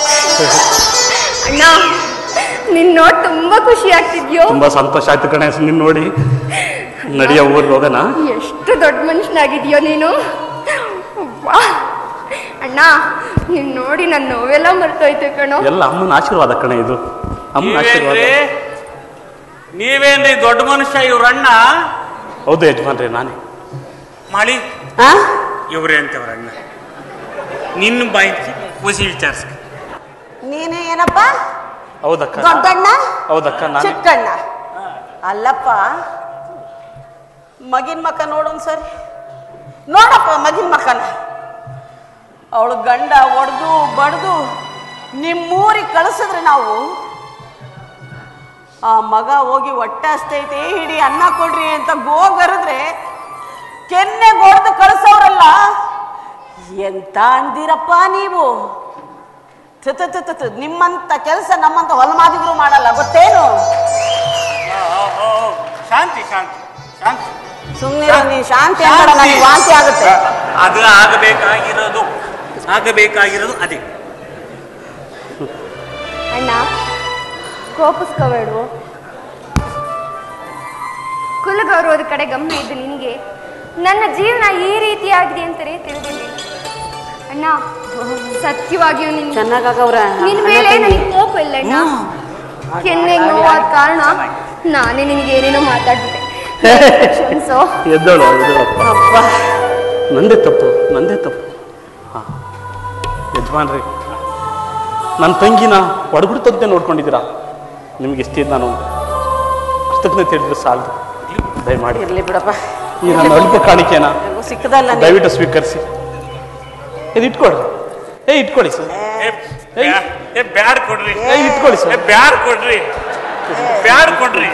ಅಣ್ಣ ನಿನ್ ನೋಡ್ ತುಂಬಾ ಖುಷಿ ಆಗ್ತಿದ್ಯೋ ತುಂಬಾ ಸಂತೋಷ ಆಯ್ತು ಕಣೆ ನಿನ್ನ ನೋಡಿ ನಡಿಯ ಊರಿಗೆ ಹೋಗೋಣ ಎಷ್ಟು ದೊಡ್ಡ ಮನುಷ್ಯನಾಗಿದ್ಯೋ ನೀನು ವಾ. ಅಣ್ಣ ನೀನ್ ನೋಡಿ ನನ್ನ ನೋವೆಲ್ಲ ಮರ್ತೋಯ್ತು ಕಣೋ ಎಲ್ಲ ಅಮ್ಮನ ಆಶೀರ್ವಾದ ಕಣೆ ಇದು ಅಮ್ಮನ ಆಶೀರ್ವಾದ ನೀವೇನ್ರಿ ನೀವೇನ್ರಿ ದೊಡ್ಡ ಮನುಷ್ಯ ಇವ್ರ ಅಣ್ಣ ಹೌದು ಯಜಮಾನ್ರಿ ನಾನೇ ಮಾಳಿ ಆ? ಇವ್ರೆ ಅಂತ ಇವ್ರ ಅಣ್ಣ ನಿನ್ನ ಬಾಯಿ ಖುಷಿ ವಿಚಾರಿಸ್ ನೀನು ಏನಪ್ಪ ಹೌದಕ್ಕ ದೊಡ್ಡಣ್ಣ ಹೌದಕ್ಕ ನಾನೇ ಚಿಕ್ಕಣ್ಣ ಅಲ್ಲಪ್ಪ ಮಗಿನ ಮಕ್ಕ ನೋಡೊಂದ್ ಸರಿ ನೋಡಪ್ಪ ಮಗಿನ ಮಕ್ಕನ ಅವಳು ಗಂಡ ಒಡೆದು ಬಡ್ದು ನಿಮ್ಮೂರಿಗೆ ಕಳಿಸಿದ್ರೆ ನಾವು ಆ ಮಗ ಹೋಗಿ ಹೊಟ್ಟೆ ಹಸ್ತೈತಿ ಹಿಡಿ ಅನ್ನ ಕೊಡ್ರಿ ಅಂತ ಗೋಗರಿದ್ರೆ ಕೆನ್ನೆ ಹೊಡೆದು ಕಳಿಸೋರಲ್ಲ ಎಂತ ಅಂದಿರಪ್ಪ ನೀವು ತು ತು ತು ತು ತು, ನಿಮ್ಮಂತ ಕೆಲಸ ನಮ್ಮಂತ ಹೊಲಮಾದಿಗಳು ಮಾಡಲ್ಲ ಗೊತ್ತೇನು ಶಾಂತಿ ಶಾಂತಿ ಶಾಂತಿ ಸುಮ್ಮನೆ ನೀನ್ ಶಾಂತಿ ಅಂದ್ಬೇಡ, ನನಗೆ ವಾಂತಿ ಆಗುತ್ತೆ ಅದು ಆಗಬೇಕಾಗಿರೋದು ಆಗಬೇಕಾಗಿರೋದು ಅದೇ ಅಣ್ಣ ಕೋಪಿಸ್ಕೋಬೇಡು ಕುಲಗೌರವದ ಕಡೆ ಗಮನ ಇದ್ದು ನಿನಗೆ ನನ್ನ ಜೀವನ ಈ ರೀತಿಯಾಗಿದೆ ಅಂತಲೇ ತಿಳಿದಿರಲಿಲ್ಲ ಅಣ್ಣ ಸತ್ಯವಾಗಿಯೂ ನಿನ್ ಚೆನ್ನಾಗವ್ರ ನಿನ್ ಮೇಲೆ ನನಗೆ ಕೋಪ ಇಲ್ಲ ಅಣ್ಣ ಕೆನ್ನೆಗೆ ನೋವಾದ ಕಾರಣ ನಾನೇ ನಿನಗೆ ಏನೇನೋ ಮಾತಾಡ್ಬಿಟ್ಟೆ ಕ್ಷಮಿಸೋ ಎದ್ದೋಳು ಎದ್ದೋಳಪ್ಪ ನಂದೇ ತಪ್ಪು ನಂದೇ ತಪ್ಪು ಹಾಂ ಯಜಮಾನ್ರಿ ನನ್ನ ತಂಗಿನ ಹೊಡೆಬಿಡ್ತಂತೆ ನೋಡ್ಕೊಂಡಿದ್ದೀರಾ ನಿಮ್ಗೆ ಎಷ್ಟಿದ್ದು ನಾನು ಕೃತಜ್ಞತೆ ಹೇಳಿದ್ರೆ ಸಾಲದು ದಯಮಾಡಿ ಇರ್ಲಿ ಬಿಡಪ್ಪ ಈ ನನ್ನ ಅಲ್ಪ ಕಾಣಿಕೆನ ನನಗೂ ಸಿಕ್ಕದಲ್ಲ ನೀನು. ದಯವಿಟ್ಟು ಸ್ವೀಕರಿಸಿ ಇದು ಇಟ್ಕೊಳ್ರಿ ಏ ಇಟ್ಕೊಳ್ಳಿ ಸರ್ ಏ, ಬ್ಯಾ- ಏ ಬ್ಯಾಡ್ ಕೊಡ್ರಿ ಏ ಇಟ್ಕೊಳ್ಳಿ ಏ ಸರ್ ಬ್ಯಾಡ್ ಕೊಡ್ರಿ ಬ್ಯಾಡ್ ಕೊಡ್ರಿ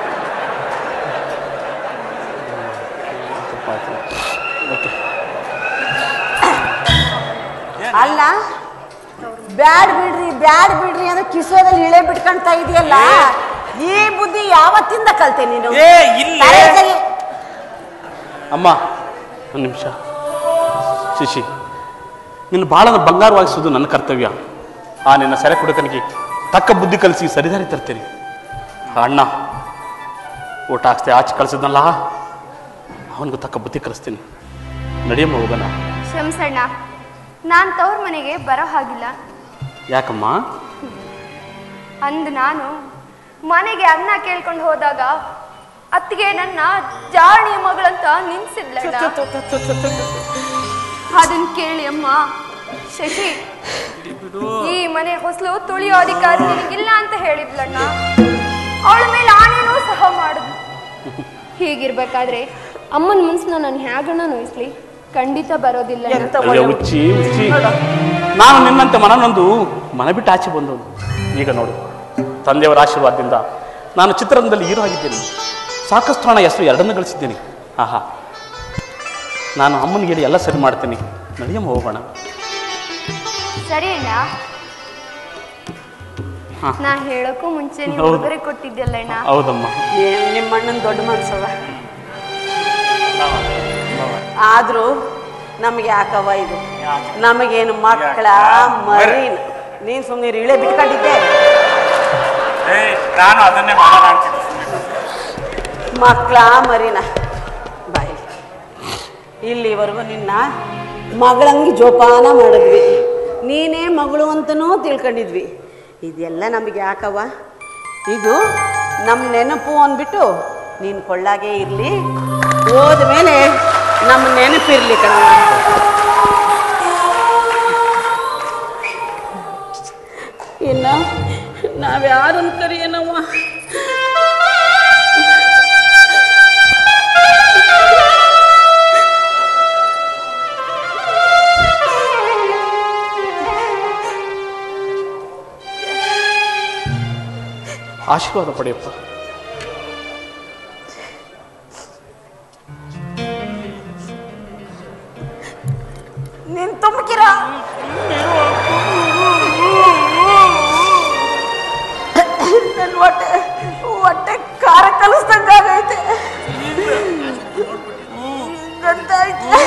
ಓಕೆ ಅಲ್ಲ ಬ್ಯಾಡ್ ಬಿಡ್ರಿ ಬ್ಯಾಡ್ ಬಿಡ್ರಿ ಅಂದ್ರೆ ಕಿಸೋದಲ್ಲಿ ಇಳೆ ಬಿಟ್ಕೊಂತ ಇದೆಯಲ್ಲ ಈ ಬುದ್ಧಿ ಯಾವತ್ತಿಂದ ಕಲ್ತೆ ನೀನು ಏ ಇಲ್ಲ ತಲೆ ತೆಗಿ. ಅಮ್ಮ ಒಂದು ನಿಮಿಷ ಶಿಶಿ ನಿನ್ನ ಬಾಳನ ಬಂಗಾರವಾಗಿಸುವುದು ನನ್ನ ಕರ್ತವ್ಯ ಆ ನಿನ್ನ ಸೆರೆ ಕುಡುಕನಿಗೆ ತಕ್ಕ ಬುದ್ಧಿ ಕಲಿಸಿ ಸರಿದಾರಿ ತರ್ತೀನಿ ಆ ಅಣ್ಣ ಊಟ ಹಾಕ್ಸ್ದೆ ಆಚೆ ಕಳಿಸಿದ್ನಲ್ಲ ಅವನಿಗೂ ತಕ್ಕ ಬುದ್ಧಿ ಕಲಿಸ್ತೀನಿ ನಡಿಯಮ್ಮ ಹೋಗೋಣ ಕ್ಷಮಿಸಣ್ಣ ನಾನು ತವ್ರ ಮನೆಗೆ ಬರೋ ಹಾಗಿಲ್ಲ ಯಾಕಮ್ಮ ಅಂದು ನಾನು ಮನೆಗೆ ಅನ್ನ ಕೇಳ್ಕೊಂಡು ಹೋದಾಗ ಅತ್ತಿಗೆ ನನ್ನ ಜಾಣಿ ಮಗಳಂತ ನಿನ್ಸಿದ್ಲಣ್ಣ ಅದನ್ನ ಕೇಳಿ ಅಮ್ಮ ಶಶಿ ಈ ಮನೆ ಹೊಸಲು ತುಳಿಯೋ ಅಧಿಕಾರ ನಿನಗಿಲ್ಲ ಅಂತ ಹೇಳಿದ್ಲಣ್ಣ ಅವಳ ಮೇಲೆ ಆನೇನೂ ಸಹ ಮಾಡುದು ಹೀಗಿರ್ಬೇಕಾದ್ರೆ ಅಮ್ಮನ ಮನ್ಸನ್ನ ನಾನು ಹೇಗಣ್ಣ ನೋಯಿಸ್ಲಿ ಖಂಡಿತ ಬರೋದಿಲ್ಲ ಅಣ್ಣ. ಎಂತ ಅಯ್ಯೋ ಒಳ್ಳೆ ಹುಚ್ಚಿ ಹುಚ್ಚಿ ನಾನು ನಿನ್ನಂತೆ ಮನನೊಂದು ಮನ ಬಿಟ್ಟು ಆಚೆ ಬಂದವನು ಈಗ ನೋಡು ತಂದೆಯವರ ಆಶೀರ್ವಾದದಿಂದ ನಾನು ಚಿತ್ರರಂಗದಲ್ಲಿ ಹೀರೋ ಆಗಿದ್ದೇನೆ ಸಾಕಷ್ಟು ಹಣ ಹೆಸರು ಎರಡನ್ನು ಗಳಿಸಿದ್ದೇನೆ ಆಹಾ ನಾನು ಅಮ್ಮನಿಗೆ ಹೇಳಿ ಎಲ್ಲ ಸರಿ ಮಾಡ್ತೀನಿ ನಡಿಯಮ್ಮ ಹೋಗೋಣ ಸರಿ ಅಣ್ಣ ಹಾ. ನಾ ಹೇಳಕ್ಕೂ ಮುಂಚೆ ನೀವು ಹೌದು. ಉಡುಗೊರೆ ಕೊಟ್ಟಿದ್ಯಲ್ಲ ಅಣ್ಣ ಹೌದಮ್ಮ ಏನ್ ನಿಮ್ಮ ಅಣ್ಣನ ದೊಡ್ಡ ಮನ್ಸವ ಆದ್ರೂ ನಮಗೆ ಯಾಕವ ಇದು ನಮಗೇನು ಮಕ್ಕಳ ಮರಿ ನೀನ್ ಸುಮ್ಮನೆ ಇಳೆ ಬಿಟ್ಕೊಂಡಿದ್ದೆ ಏ ನಾನು ಅದನ್ನೇ ಮಾಡೋಣ ಅಂತಿದ್ದೆ ಮಕ್ಕಳ ಮರಿನ ಬಾಯಿ ಇಲ್ಲಿವರೆಗೂ ನಿನ್ನ ಮಗಳಂಗೆ ಜೋಪಾನ ಮಾಡಿದ್ವಿ ನೀನೇ ಮಗಳು ಅಂತನೂ ತಿಳ್ಕೊಂಡಿದ್ವಿ ಇದೆಲ್ಲ ನಮಗೆ ಯಾಕವ್ವ ಇದು ನಮ್ಮ ನೆನಪು ಅಂದ್ಬಿಟ್ಟು ನೀನು ಕೊಳ್ಳಾಗೆ ಇರಲಿ ಹೋದ್ಮೇಲೆ ನಮ್ಮ ನೆನಪಿರ್ಲಿ ಕಣವ ಇನ್ನು ನಾವ್ಯಾರನ್ನ ಕರಿಯನವ್ವ ಆಶೀರ್ವಾದ ಪಡೆಯಪ್ಪ ನೀನ್ ತುಂಬಕಿರ ನನ್ ಹೊಟ್ಟೆ ಹೊಟ್ಟೆ ಖಾರ ಕಲಿಸ್ದಂಗಾಗೈತೆ ಗಂಟಾಯ್ತು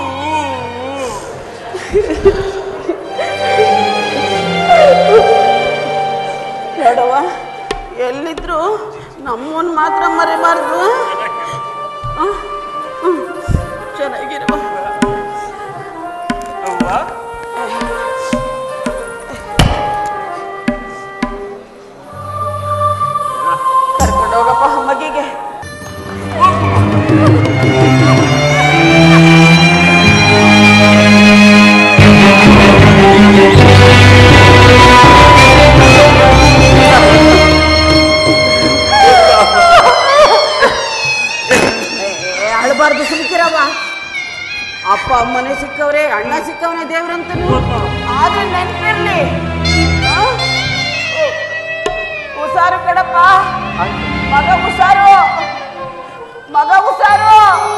ನೋಡವ್ವ ಎಲ್ಲಿದ್ರು ನಮ್ಮನ್ ಮಾತ್ರ ಮರಿಬಾರ್ದು ಆ? ಹ್ಮ್. ಚೆನ್ನಾಗಿರುವ ಅವ್ವ ಕರ್ಕೊಂಡು ಹೋಗಪ್ಪ ಮಗಿಗೆ ಏ, ಅಳ್ಬಾರ್ದು ಸುಮ್ಕಿರವ್ವ ಅಪ್ಪ ಅಮ್ಮನೆ ಸಿಕ್ಕವ್ರೆ ಅಣ್ಣ ಸಿಕ್ಕವನೇ ದೇವ್ರಂತನು ಆದ್ರೆ ನೆನ್ಪಿರ್ಲಿ ಆ? ಹುಷಾರು ಕಡಪ್ಪ ಮಗ ಹುಷಾರು ಮಗ ಹುಷಾರು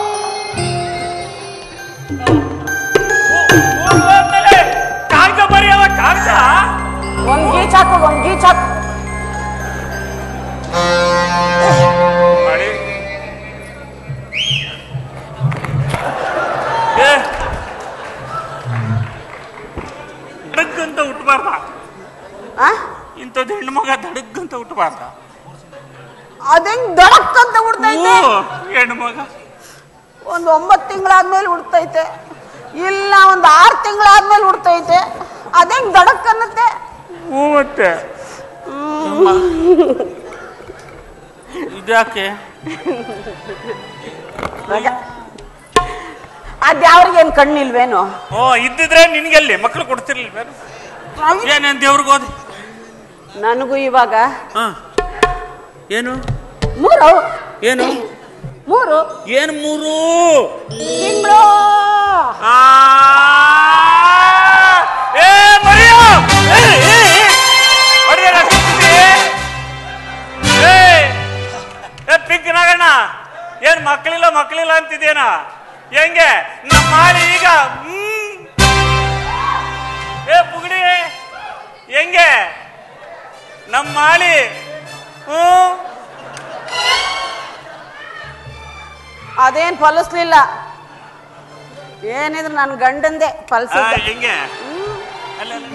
ಹೋದ್ಮೇಲೆ ಕಾಗ್ದ ಬರೆಯವ ಕಾಗ್ದ ಒಂದ್ ಗೀಚಾಕು ಒಂದ್ ಗೀಚಾಕು ಮಾಡಿ ಏ ದಡಗ್ಗಂತ ಹುಟ್ಟಬಾರ್ದ ಆ ಇಂಥದ್ದು ಹೆಣ್ಣು ಮಗ ದಡಗ್ಗಂತ ಹುಟ್ಟಬಾರ್ದ ಅದಂಗ್ ದಡಕ್ ಅಂತ ಉಡ್ತೈತೆ ಹೆಣ್ಣು ಮಗ ಒಂದ್ ಒಂಬತ್ ತಿಂಗಳಾದ್ಮೇಲೆ ಉಡ್ತೈತೆ ಇಲ್ಲ ಒಂದ್ ಆರ್ ತಿಂಗಳಾದ್ಮೇಲೆ ಉಡ್ತೈತೆ ಅದಂಗ್ ದಡಕ್ ಅನ್ನತ್ತೆ ಹ್ಞೂ ಮತ್ತೆ ಇದ್ಯಾಕೆ ಅದ್ಯಾವ್ರಿಗೇನ್ ಕಣ್ಣಿಲ್ವೇನು ಓ ಇದ್ದಿದ್ರೆ ನಿನ್ಗೆಲ್ಲಿ ಮಕ್ಳು ಕೊಡ್ತಿರ್ಲಿಲ್ವೇನು ಏನೇನ್ ದೇವ್ರಿಗೆ ಹೋದ್ ನನಗೂ ಇವಾಗ ಹಾ ಏನು ಮೂರು ಏನು ಮೂರು ಏನ್ ಮೂರು ತಿಂಗಳು ಆ! ಏ ಮರಿಯೋ ಏ, ಏ, ಏ! ಹೊಡ್ದೆ ನಾ ಸುತ್ತಿ. ಏ ಏ ಪಿಂಕ್ ನಾಗಣ್ಣ ಏನ್ ಮಕ್ಕಳಿಲ್ಲ ಮಕ್ಕಳಿಲ್ಲ ಅಂತಿದ್ದೇನ ಹೆಂಗೆ ನಮ್ಮ ಮಾರಿ ಈಗ ಹ್ಮ್. ಏ ಪುಗಡಿ ಹೆಂಗೆ ನಮ್ಮ ಮಾಳಿ ಹ್ಮ್ ಅದೇನ್ ಫಲಿಸ್ಲಿಲ್ಲ ಏನಿದ್ರು ನನ್ನ ಗಂಡಂದೆ ಆ, ಫಲಿಸಿದ್ದ ಹೆಂಗೆ ಅಲ್ಲ ಅಲ್ಲ.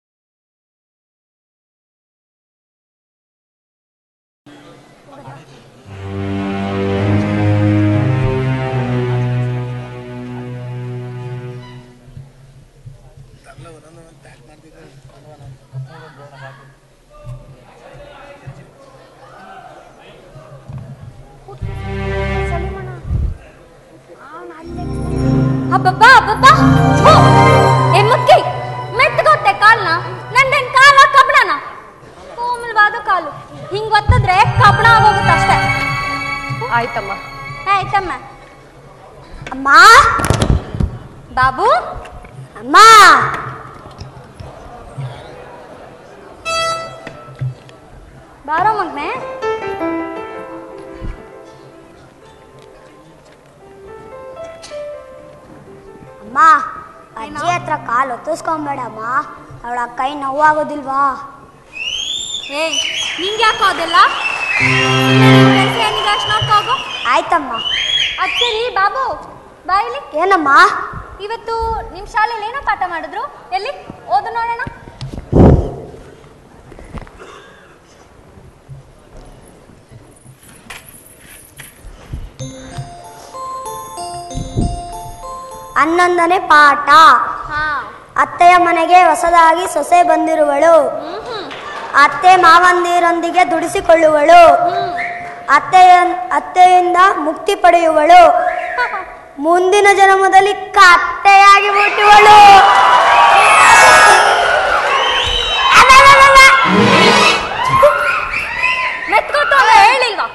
ಅಬ್ಬಬ್ಬಾ ಅಬ್ಬಬ್ಬಾ ಥು! ಏ ಮುಕ್ಕಿ ಮೆತ್ತಗೊತ್ತೆ ಕಾಲ್ನ ನಂದೇನ್ ಕಾಲ ಕಬ್ಬಣನ ಕೋಮಲವಾದ ಕಾಲು ಹಿಂಗ್ ಒತ್ತಿದ್ರೆ ಕಬ್ಬಣ ಆಗೋಗುತ್ತಷ್ಟೇ ಆಯ್ತಮ್ಮ ಆಯ್ತಮ್ಮ ಅಮ್ಮ ಬಾಬು ಅಮ್ಮ ಬಾರೋ ಮಗ್ನೆ ಅಮ್ಮ ಅಜ್ಜಿ ಹತ್ರ ಕಾಲು ಒತ್ತಿಸ್ಕೊಂಬೇಡಮ್ಮ ಅವಳ ಕೈ ನೋವಾಗೋದಿಲ್ವಾ ಏಯ್ ನಿಂಗೆ ಯಾಕೋ ಅದೆಲ್ಲ ಏನಿದೆ ಅಷ್ಟು ನೋಡ್ಕೋಗು ಆಯ್ತಮ್ಮ ಅದ್ ಸರಿ ಬಾಬು ಬಾಯಿಲಿ ಏನಮ್ಮ ಇವತ್ತು ನಿಮ್ ಶಾಲೆಯಲ್ಲಿ ಏನೋ ಪಾಠ ಮಾಡಿದ್ರು ಎಲ್ಲಿ ಓದು ನೋಡೋಣ ಹನ್ನೊಂದನೇ ಪಾಠ ಹಾ ಅತ್ತೆಯ ಮನೆಗೆ ಹೊಸದಾಗಿ ಸೊಸೆ ಬಂದಿರುವಳು ಅತ್ತೆ ಮಾವಂದಿರೊಂದಿಗೆ ದುಡಿಸಿಕೊಳ್ಳುವಳು ಅತ್ತೆಯ ಅತ್ತೆಯಿಂದ ಮುಕ್ತಿ ಪಡೆಯುವಳು ಮುಂದಿನ ಜನ್ಮದಲ್ಲಿ ಕತ್ತೆಯಾಗಿ ಹುಟ್ಟುವಳು ಮೆತ್ಕೊಟ್ಟು ಅಂತ ಹೇಳಿಲ್ವಾ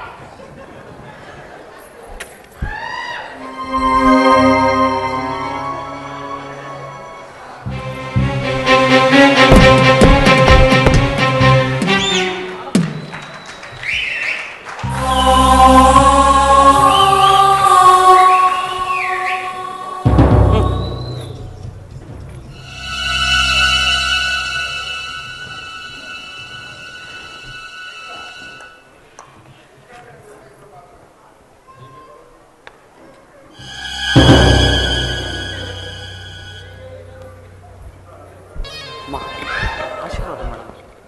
ಅಮ್ಮ ಆಶೀರ್ವಾದ ಮಾಡ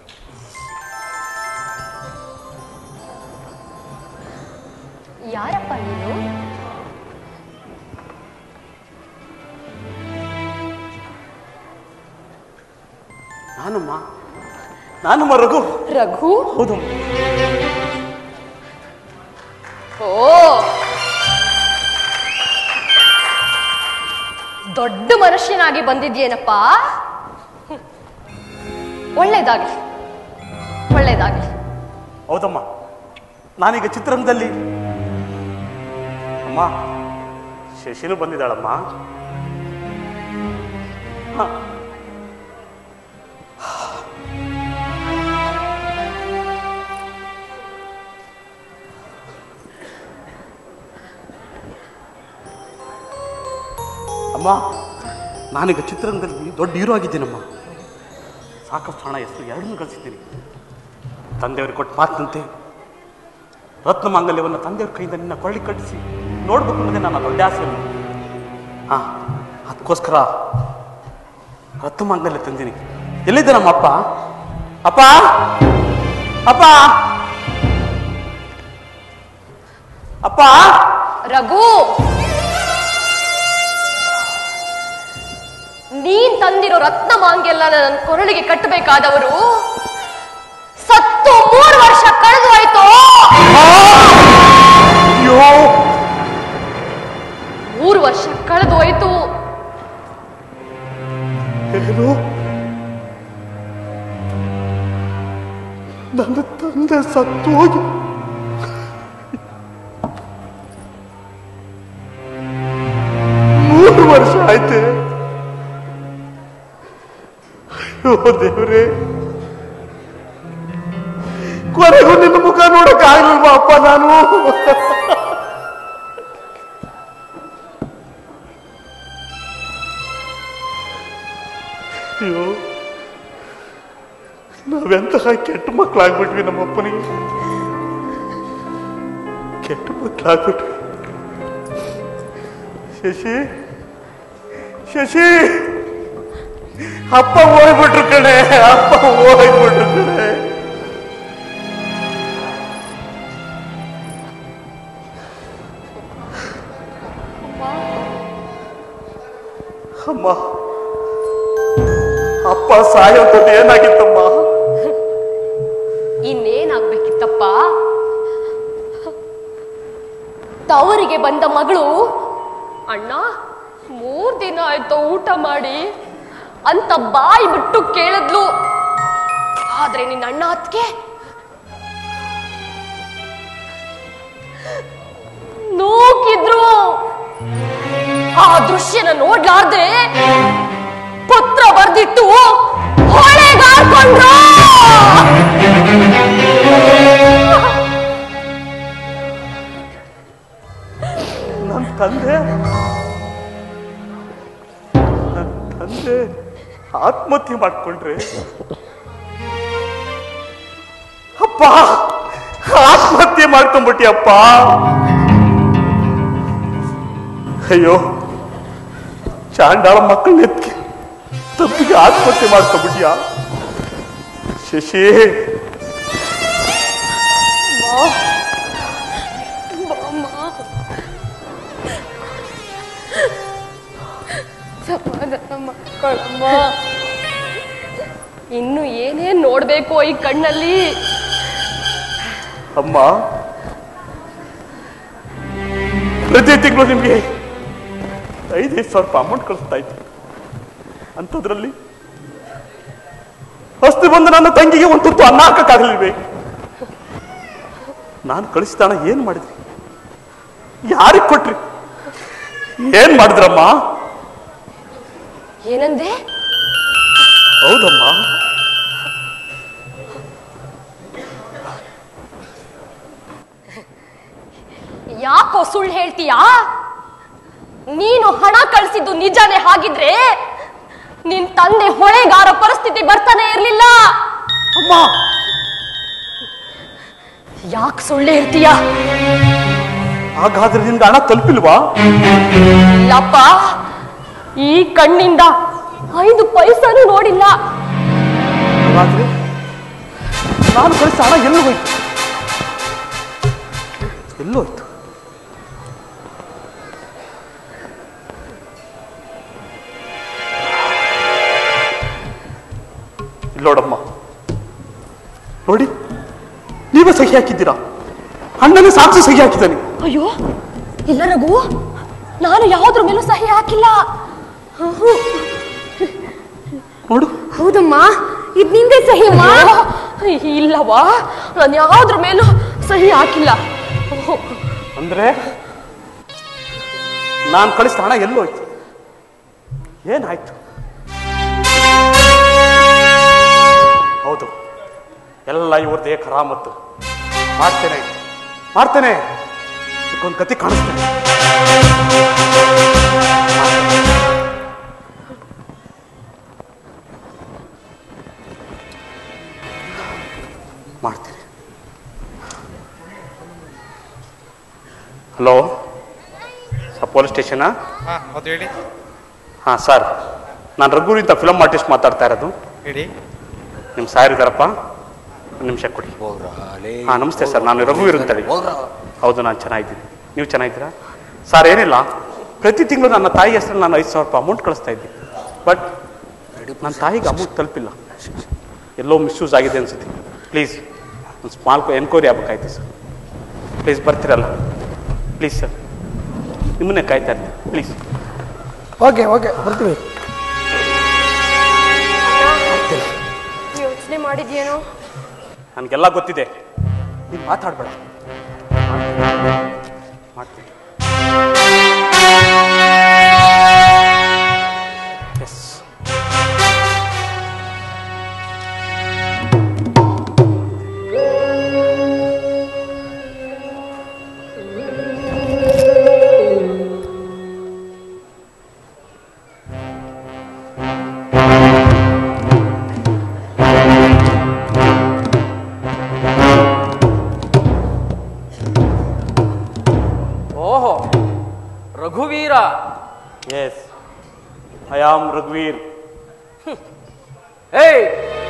ಯಾರಪ್ಪ ನೀನು ನಾನಮ್ಮ ನಾನಮ್ಮ ರಘು ರಘು ಹೌದು ಓ ದೊಡ್ಡ ಮನುಷ್ಯನಾಗಿ ಬಂದಿದ್ಯೇನಪ್ಪ ಹ್ಮ್. ಒಳ್ಳೇದಾಗ್ಲಿ ಒಳ್ಳೇದಾಗ್ಲಿ ಹೌದಮ್ಮ ನಾನೀಗ ಚಿತ್ರರಂಗದಲ್ಲಿ ಅಮ್ಮ ಶಶಿನು ಬಂದಿದ್ದಾಳಮ್ಮ ಹ. ಅಮ್ಮ ನಾನೀಗ ಚಿತ್ರರಂಗದಲ್ಲಿ ದೊಡ್ಡ ಹೀರೋ ಆಗಿದ್ದೀನಮ್ಮ ಸಾಕಷ್ಟು ಹಣ ಹೆಸರು ಎರಡನ್ನೂ ಗಳಿಸಿದ್ದೀನಿ ತಂದೆಯವರು ಕೊಟ್ಟ ಮಾತಿನಂತೆ ರತ್ನ ಮಾಂಗಲ್ಯವನ್ನು ತಂದೆಯವ್ರ ಕೈಯಿಂದ ನಿನ್ನ ಕೊಳ್ಳಿ ಕಟ್ಟಿಸಿ ನೋಡ್ಬೇಕು ಅನ್ನೋದೇ ನನ್ನ ದೊಡ್ಡ ಆಸೆ ಹಾ ಅದಕ್ಕೋಸ್ಕರ ರತ್ನ ಮಾಂಗಲ್ಯ ತಂದೀನಿ ಎಲ್ಲಿದ್ದೆ ನಮ್ಮ ಅಪ್ಪ ಅಪ್ಪ ಅಪ್ಪ ಅಪ್ಪ ರಘು ನೀನ್ ತಂದಿರೋ ರತ್ನ ಮಾಂಗೆಲ್ಲ ನನ್ನ ಕೊರಳಿಗೆ ಕಟ್ಟಬೇಕಾದವರು ಸತ್ತು ಮೂರು ವರ್ಷ ಕಳೆದು ಆಯ್ತು ಅಯ್ಯೋ ಮೂರು ವರ್ಷ ಕಳೆದು ಹೋಯ್ತು ಏನು ನನ್ನ ತಂದೆ ಸತ್ತು ಹೋಗಿ ಆಯ್ತೆ ಅಯ್ಯೋ ದೇವ್ರೆ ಕೊನೆಗೂ ನಿನ್ನ ಮುಖ ನೋಡಕ್ ಆಗ್ಲಿಲ್ವಾ ಅಪ್ಪ ನಾನು ಅಯ್ಯೋ ನಾವೆಂತಹ ಕೆಟ್ಟ ಮಕ್ಕಳಾಗ್ಬಿಟ್ವಿ ನಮ್ಮ ಅಪ್ಪನಿಗೆ ಕೆಟ್ಟ ಮಕ್ಕಳಾಗ್ಬಿಟ್ವಿ ಶಶಿ ಶಶಿ ಅಪ್ಪ ಹೋಗ್ಬಿಟ್ರು ಕಣೆ ಅಪ್ಪ ಹೋಗ್ಬಿಟ್ರು ಕಣೆ ಅಮ್ಮ ಅಪ್ಪ ಸಾಯೋಂಥದ್ದು ಏನಾಗಿತ್ತಮ್ಮ ಇನ್ನೇನಾಗ್ಬೇಕಿತ್ತಪ್ಪ ತವರಿಗೆ ಬಂದ ಮಗಳು ಅಣ್ಣ ಮೂರ್ ದಿನ ಆಯ್ತು ಊಟ ಮಾಡಿ ಅಂತ ಬಾಯಿ ಬಿಟ್ಟು ಕೇಳಿದ್ಲು ಆದ್ರೆ ನಿನ್ನ ಅಣ್ಣ ಅತ್ಗೆ ನೂಕಿದ್ರು ಆ ದೃಶ್ಯನ ನೋಡ್ಲಾರ್ದೆ ಪತ್ರ ಬರ್ದಿಟ್ಟು ಹೊಳೆಗಾರ್ಕೊಂಡ್ರು ನನ್ನ ತಂದೆ ನನ್ನ ತಂದೆ ಆತ್ಮಹತ್ಯೆ ಮಾಡ್ಕೊಂಡ್ರೆ ಅಪ್ಪ ಆತ್ಮಹತ್ಯೆ ಮಾಡ್ಕೊಂಡ್ಬಿಟ್ಟಿ ಅಪ್ಪ ಅಯ್ಯೋ ಚಾಂಡಾಳ ಮಕ್ಕಳನ್ನ ಎತ್ತಿ ತಪ್ಪಿಗೆ ಆತ್ಮಹತ್ಯೆ ಮಾಡ್ಕೊಂಡ್ಬಿಟ್ಯಾ ಶಶಿ ಸಮಾಧಾನ ಮಾಡ್ಕೊಳಮ್ಮ ಇನ್ನು ಏನೇನ್ ನೋಡ್ಬೇಕು ಈ ಕಣ್ಣಲ್ಲಿ ಅಮ್ಮ ಪ್ರತಿ ತಿಂಗಳು ನಿಮಗೆ ಐದೈದು ಸಾವಿರ ರೂಪಾಯಿ ಅಮೌಂಟ್ ಕಳಿಸ್ತಾ ಇತ್ತು ಅಂಥದ್ರಲ್ಲಿ ಅಷ್ಟು ಬಂದು ನನ್ನ ತಂಗಿಗೆ ಒಂದು ತುತ್ತು ಅನ್ನ ಹಾಕಕ್ಕಾಗಲಿಲ್ವೇ ನಾನು ಕಳಿಸ್ತಾಣ ಏನ್ ಮಾಡಿದ್ರಿ ಯಾರಿಗೆ ಕೊಟ್ರಿ ಏನ್ ಮಾಡಿದ್ರಮ್ಮ ಏನಂದೆ ಹೌದಮ್ಮ ಯಾಕೋ ಸುಳ್ಳು ಹೇಳ್ತೀಯಾ ನೀನು ಹಣ ಕಳಿಸಿದ್ದು ನಿಜಾನೇ ಹಾಗಿದ್ರೆ ನಿನ್ ತಂದೆ ಹೊಳೆಗಾರ ಪರಿಸ್ಥಿತಿ ಬರ್ತಾನೆ ಇರ್ಲಿಲ್ಲ ಅಮ್ಮ ಯಾಕೆ ಸುಳ್ಳು ಹೇಳ್ತೀಯ ಹಾಗಾದ್ರೆ ನಿನ್ಗೆ ಹಣ ತಲುಪಿಲ್ವಾ ಇಲ್ಲಪ್ಪ ಈ ಕಣ್ಣಿಂದ ಐದು ಪೈಸನು ನೋಡಿಲ್ಲ ಹಾಗಾದ್ರೆ ನಾನು ಕಳಿಸ ಹಣ ಎಲ್ಲಿ ಹೋಯ್ತು ಎಲ್ಲೋಯ್ತು ಇಲ್ಲಿ ನೋಡಮ್ಮ ನೋಡಿ ನೀವೇ ಸಹಿ ಹಾಕಿದ್ದೀರಾ ಅಣ್ಣನೇ ಸಾಕ್ಷಿ ಸಹಿ ಹಾಕಿದ್ದಾನೆ ಅಯ್ಯೋ ಇಲ್ಲ ರಘು ನಾನು ಯಾವ್ದ್ರ ಮೇಲೂ ಸಹಿ ಹಾಕಿಲ್ಲ ನೋಡು ಹೌದಮ್ಮ ಇದ್ ನಿಂದೆ ಸಹಿ ಇಲ್ಲವಾ ನಾನು ಯಾವ್ದ್ರ ಮೇಲೂ ಸಹಿ ಹಾಕಿಲ್ಲ ಅಂದ್ರೆ ನಾನು ಕಳಿಸಿದ ಹಣ ಎಲ್ಲೋಯ್ತು ಏನಾಯ್ತು ಹೌದು ಎಲ್ಲ ಇವ್ರದೇ ಕರಾಮತ್ತು ಮಾಡ್ತೇನೆ ಮಾಡ್ತೇನೆ ಒಂದು ಕತಿ ಕಾಣಿಸ್ತೇನೆ ಮಾಡ್ತೇನೆ ಹಲೋ ಸರ್ ಪೊಲೀಸ್ ಸ್ಟೇಷನಾ ಹಾ ಹೌದು ಹೇಳಿ ಹಾಂ ಸರ್ ನಾನು ರಘು ಅಂತ ಫಿಲಮ್ ಆರ್ಟಿಸ್ಟ್ ಮಾತಾಡ್ತಾ ಇರೋದು ಹೇಳಿ ನಿಮ್ಮ ಸಾಯರ್ ಇದ್ದಾರಪ್ಪ ಒಂದು ನಿಮಿಷ ಕೊಡಿ ಹಾಂ ನಮಸ್ತೆ ಸರ್ ನಾನು ರಘು ಇರುತ್ತೇಳಿ ಹೌದು ನಾನು ಚೆನ್ನಾಗಿದ್ದೀನಿ ನೀವು ಚೆನ್ನಾಗಿದ್ದೀರಾ ಸರ್ ಏನಿಲ್ಲ ಪ್ರತಿ ತಿಂಗಳು ನನ್ನ ತಾಯಿ ಹೆಸರಲ್ಲಿ ನಾನು ಐದು ಸಾವಿರ ರೂಪಾಯಿ ಅಮೌಂಟ್ ಕಳಿಸ್ತಾ ಇದ್ದೆ ಬಟ್ ನನ್ನ ತಾಯಿಗೆ ಅಮೌಂಟ್ ತಲುಪಿಲ್ಲ ಎಲ್ಲೋ ಮಿಸ್ಯೂಸ್ ಆಗಿದೆ ಅನ್ಸುತ್ತೆ ಪ್ಲೀಸ್ ಒಂದು ಸ್ಮಾಲ್ ಎನ್ಕ್ವೈರಿ ಆಗ್ಬೇಕಾಯ್ತು ಸರ್ ಪ್ಲೀಸ್ ಬರ್ತೀರಲ್ಲ ಪ್ಲೀಸ್ ಸರ್ ನಿಮ್ಮನ್ನೇ ಕಾಯ್ತಾ ಇರ್ತೀನಿ ಪ್ಲೀಸ್ ಓಕೆ ಓಕೆ ಬರ್ತೀವಿ ಯೋಚನೆ ಮಾಡಿದ್ಯೇನೋ ನನಗೆಲ್ಲ ಗೊತ್ತಿದೆ ನೀನು ಮಾತಾಡಬೇಡ ಮಾಡ್ತೀನಿ ಓಹೋ ರಘುವೀರ ಎಸ್ ಐ ಆಮ್ ರಘುವೀರ್ ಏಯ್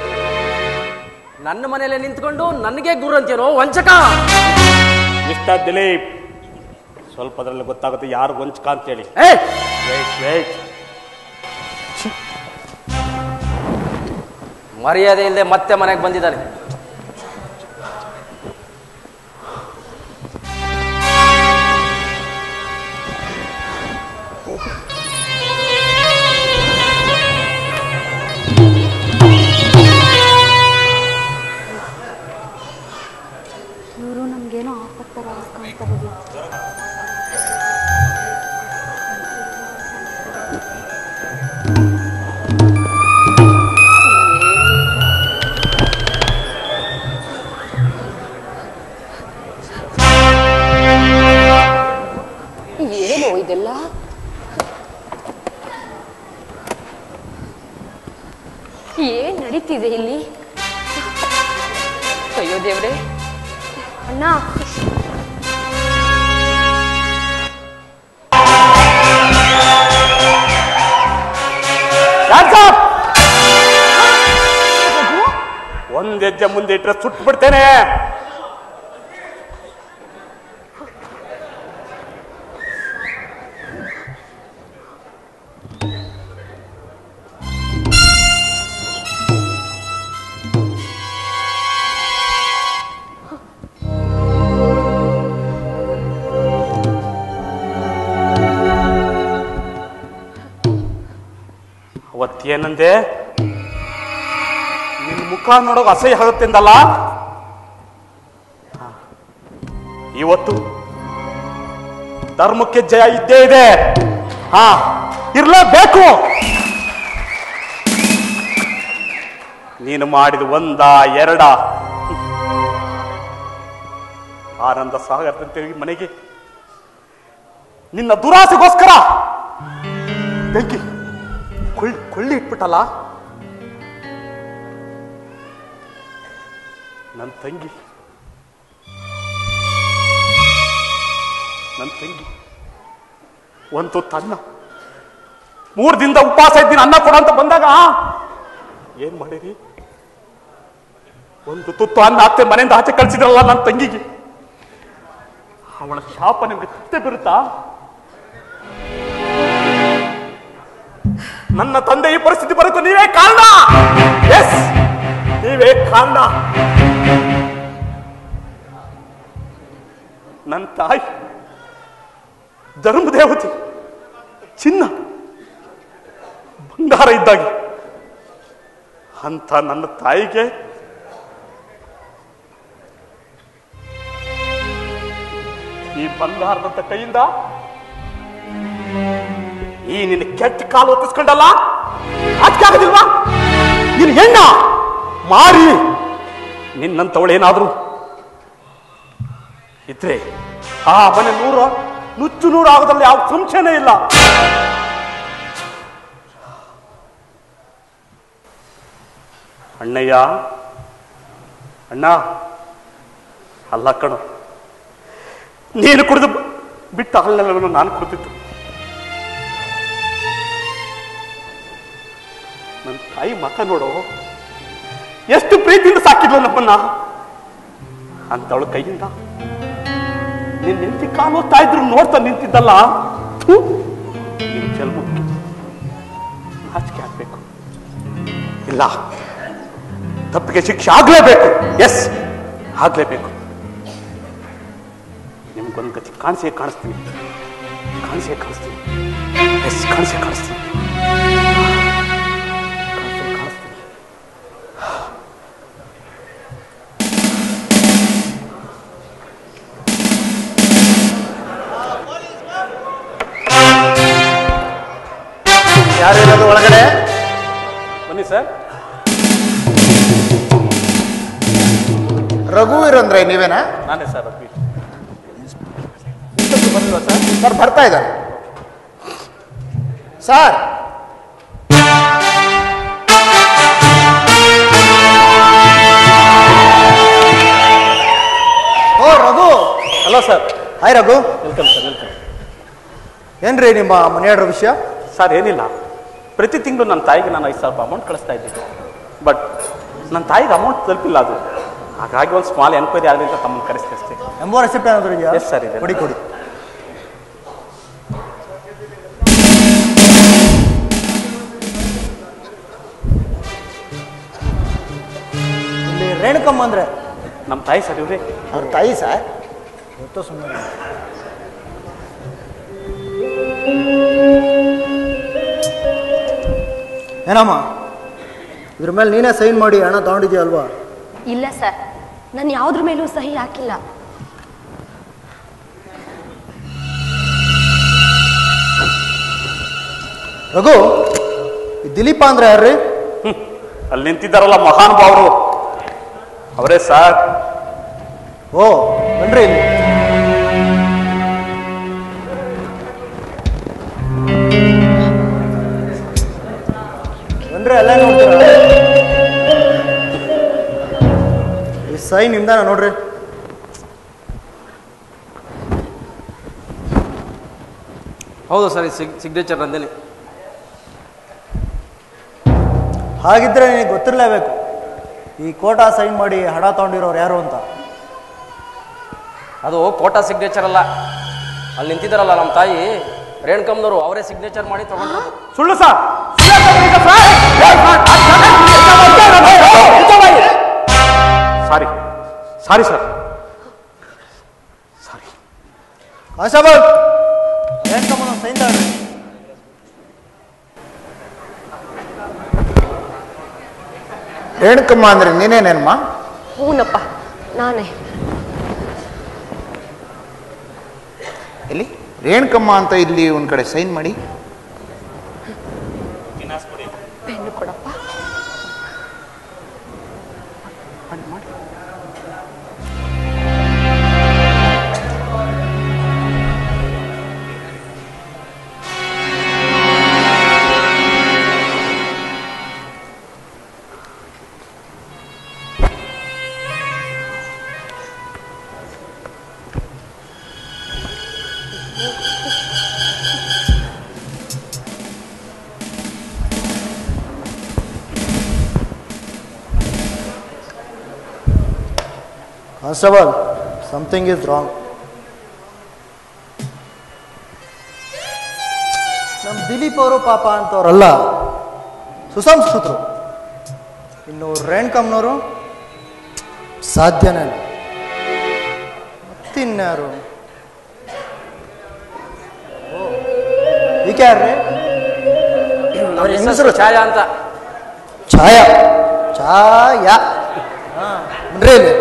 ನನ್ನ ಮನೆಯಲ್ಲೇ ನಿಂತ್ಕೊಂಡು ನನಗೆ ಗುರು ಅಂತೇನೋ ವಂಚಕ ಮಿಸ್ಟರ್ ದಿಲೀಪ್ ಸ್ವಲ್ಪ ಅದರಲ್ಲಿ ಗೊತ್ತಾಗುತ್ತೆ ಯಾರು ವಂಚಕ ಅಂತೇಳಿ ಏಯ್ ವೇಟ್ ವೇಟ್ ಮರ್ಯಾದೆ ಇಲ್ಲದೆ ಮತ್ತೆ ಮನೆಗೆ ಬಂದಿದ್ದಾನೆ ಇವರು ನಮ್ಗೇನೋ ಆಪತ್ತರ ಕಾಣ್ತಾ ಏನು ಇದೆಲ್ಲ ಏನ್ ನಡೀತಿದೆ ಇಲ್ಲಿ ಅಯ್ಯೋ ದೇವ್ರೆ ಅಣ್ಣ ಒಂದ್ ಹೆಜ್ಜೆ ಮುಂದೆ ಇಟ್ರೆ ಸುಟ್ಟು ಬಿಡ್ತೇನೆ ಅವತ್ತೇನಂದೆ ನಿನ್ ಮುಖ ನೋಡೋಕೆ ಅಸಹ್ಯ ಆಗುತ್ತೆ ಅಂದಲ್ಲ ಹ. ಇವತ್ತು ಧರ್ಮಕ್ಕೆ ಜಯ ಇದ್ದೇ ಇದೆ ಹಾ ಇರ್ಲೇಬೇಕು ನೀನು ಮಾಡಿದ ಒಂದ ಎರಡ ಆನಂದ ಸಾಗರದಂತೆ ಮನೆಗೆ ನಿನ್ನ ದುರಾಸೆಗೋಸ್ಕರ ಬೆಂಕಿ ಕೊಳ್ಳಿ ಕೊಳ್ಳಿ ಇಟ್ಬಿಟ್ಟಲ್ಲ ನನ್ನ ತಂಗಿ ನನ್ನ ತಂಗಿ ಒಂದು ತನ್ನ ಮೂರು ದಿನದ ಉಪವಾಸ ಇದ್ದೀನಿ ಅನ್ನ ಕೊಡ ಅಂತ ಬಂದಾಗ ಏನ್ ಮಾಡಿರಿ ಒಂದು ತುತ್ತು ಅನ್ನ ಅತ್ತೆ ಮನೆಯಿಂದ ಆಚೆ ಕಳಿಸಿದ್ರಲ್ಲ ನನ್ನ ತಂಗಿಗೆ ಅವಳ ಶಾಪ ನಿಮ್ಗೆ ತಪ್ಪೆ ಬರುತ್ತಾ ನನ್ನ ತಂದೆ ಈ ಪರಿಸ್ಥಿತಿ ಬರುತ್ತೆ ನೀವೇ ಕಾರಣ ಎಸ್ ನೀವೇ ಕಾರಣ ನನ್ನ ತಾಯಿ ಧರ್ಮದೇವತೆ ಚಿನ್ನ ಬಂಗಾರ ಇದ್ದಾಗೆ ಅಂತ ನನ್ನ ತಾಯಿಗೆ ಈ ಬಂಗಾರದಂತ ಕೈಯಿಂದ ಈ ನಿನ್ನ ಕೆಟ್ಟ ಕಾಲು ಒತ್ತಿಸ್ಕೊಂಡಲ್ಲ ಅದಕ್ಕೆ ಆಗೋದಿಲ್ವಾ ನೀನು ಹೆಣ್ಣ ಮಾರಿ ನಿನ್ನಂತವಳೇನಾದ್ರೂ ಇದ್ರೆ ಆ ಮನೆ ನೂರು ನುಚ್ಚು ನೂರು ಆಗೋದ್ರಲ್ಲಿ ಯಾವ ಸಂಶಯನೇ ಇಲ್ಲ ಅಣ್ಣಯ್ಯ ಅಣ್ಣ ಅಲ್ಲ ಕಣು ನೀನು ಕುಡಿದು ಬಿಟ್ಟ ಹಾಲನ್ನೆಲ್ಲವನ್ನು ನಾನು ಕುಡಿದಿದ್ದು ನನ್ನ ತಾಯಿ ಮಕ ನೋಡು ಎಷ್ಟು ಪ್ರೀತಿಯಿಂದ ಸಾಕಿದ್ಲು ನಮ್ಮನ್ನ ಅಂತವಳ ಕೈಯಿಂದ ನಿನ್ ನಿಂತಿ ಕಾಲು ಓದ್ತಾ ಇದ್ರು ನೋಡ್ತಾ ನಿಂತಿದ್ದಲ್ಲ ಥು, ನಿನ್ ಜನ್ಮಕ್ಕೆ ನಾಚಿಕೆ ಆಗ್ಬೇಕು ಇಲ್ಲ ತಪ್ಪಿಗೆ ಶಿಕ್ಷೆ ಆಗ್ಲೇಬೇಕು ಎಸ್ ಆಗ್ಲೇಬೇಕು ನಿಮ್ಗೊಂದು ಗತಿ ಕಾಣಿಸೇ ಕಾಣಿಸ್ತೀನಿ ಕಾಣಿಸೇ ಕಾಣಿಸ್ತೀನಿ ಎಸ್ ಕಾಣಿಸೇ ಕಾಣಿಸ್ತೀನಿ ಕಾಣಿಸೇ ಕಾಣಿಸ್ತೀನಿ ಯಾರಿರೋದು ಒಳಗಡೆ ಬನ್ನಿ ಸರ್ ರಘುವೀರ್ ಅಂದ್ರೆ ನೀವೇನಾ ನಾನೇ ಸರ್ ಅಭಿ ಸರ್ ಬರ್ತಾ ಇದ್ದಾರೆ ಸರ್ ಓ ರಘು ಅಲ್ಲ sir hi Raghu welcome sir welcome ಏನ್ರಿ ನಿಮ್ಮ ಮನೆಯವ್ರ ವಿಷಯ ಸರ್ ಏನಿಲ್ಲ ಪ್ರತಿ ತಿಂಗಳು ನನ್ನ ತಾಯಿಗೆ ನಾನು ಐದು ಸಾವಿರ ರೂಪಾಯಿ ಅಮೌಂಟ್ ಕಳಿಸ್ತಾ ಇದ್ದೆ ಬಟ್ ನನ್ನ ತಾಯಿಗೆ ಅಮೌಂಟ್ ತಲುಪಿಲ್ಲ ಅದು ಹಾಗಾಗಿ ಒಂದು ಸ್ಮಾಲ್ ಎನ್ಕ್ವೈರಿ ಆಗಲಿ ಅಂತ ತಮ್ಮನ್ನು ಕರೆಸ್ತೆ ಅಷ್ಟೇ ಎಂಬೋ ರೆಸಿಪ್ಟ್ ಏನಾದ್ರು ಇದೆಯಾ ಎಸ್ ಸರ್ ಇದೆ ಕೊಡಿ ಕೊಡಿ ಇಲ್ಲಿ ರೇಣುಕಮ್ಮ ಅಂದ್ರೆ ನಮ್ಮ ತಾಯಿ ಸರ್ ಇವ್ರೆ ಅವ್ರ ತಾಯಿ ಸರ್ ಗೊತ್ತು ಸುಮ್ಮನೆ ಏನಮ್ಮ ಇದ್ರ ಮೇಲೆ ನೀನೇ ಸೈನ್ ಮಾಡಿ ಹಣ ತಗೊಂಡಿದ್ಯಾ ಅಲ್ವಾ ಇಲ್ಲ ಸರ್ ನಾನು ಯಾವ್ದ್ರ ಮೇಲೂ ಸಹಿ ಹಾಕಿಲ್ಲ ರಘು ಈ ದಿಲೀಪ ಅಂದ್ರೆ ಯಾರ್ರಿ ಅಲ್ಲಿ ನಿಂತಿದ್ದಾರಲ್ಲ ಮಹಾನುಭಾವರು ಅವರೇ ಸರ್ ಓ ಬನ್ರಿ ಇಲ್ಲಿ ಬನ್ರಿ ಎಲ್ಲ ನೋಡ್ತೀರಾ ಈ ಸೈನ್ ನಿಮ್ದಾನ ನೋಡ್ರಿ ಹೌದು ಸರ್ ಸಿಗ್ನೇಚರ್ ನಂದೇನೆ ಹಾಗಿದ್ರೆ ನಿನಗೆ ಗೊತ್ತಿರಲೇಬೇಕು ಈ ಕೋಟಾ ಸೈನ್ ಮಾಡಿ ಹಣ ತಗೊಂಡಿರೋರು ಯಾರು ಅಂತ ಅದು ಕೋಟಾ ಸಿಗ್ನೇಚರ್ ಅಲ್ಲ ಅಲ್ಲಿ ನಿಂತಿದ್ದಾರಲ್ಲ ನಮ್ಮ ತಾಯಿ ರೇಣುಕಮ್ಮನವರು ಅವರೇ ಸಿಗ್ನೇಚರ್ ಮಾಡಿ ತಗೊಂಡ್ರು ಸುಳ್ಳು sir sorry sorry sir constable ರೇಣುಕಮ್ಮನ ಸೈನ್ ತಗೊಳ್ರಿ ರೇಣುಕಮ್ಮ ಅಂದ್ರೆ ನೀನೇನೇನಮ್ಮ ಹೂನಪ್ಪ ನಾನೇ ಎಲ್ಲಿ ರೇಣುಕಮ್ಮ ಅಂತ ಇಲ್ಲಿ ಒಂದ್ ಕಡೆ ಸೈನ್ ಮಾಡಿ ಪೆನ್ನು ಕೊಡಪ್ಪ ಕಾನ್ಸ್ಟೇಬಲ್ ಸಮಥಿಂಗ್ ಇಸ್ ರಾಂಗ್ ನಮ್ಮ ದಿಲೀಪ್ ಅವರು ಪಾಪ ಅಂತವ್ರಲ್ಲ ಸುಸಂಸ್ಕೃತರು ಇನ್ನು ರೇಣುಕಮ್ಮನವರು ಸಾಧ್ಯನೇ ಇಲ್ಲ ಮತ್ತಿನ್ಯಾರು ಓ ಈಕೆ ಯಾರ್ರಿ ಅವ್ರ ಹೆಸರು ಛಾಯಾ ಅಂತ ಛಾಯಾ ಛಾಯಾ ಹಾಂ ಬನ್ರಿ ಇಲ್ಲಿ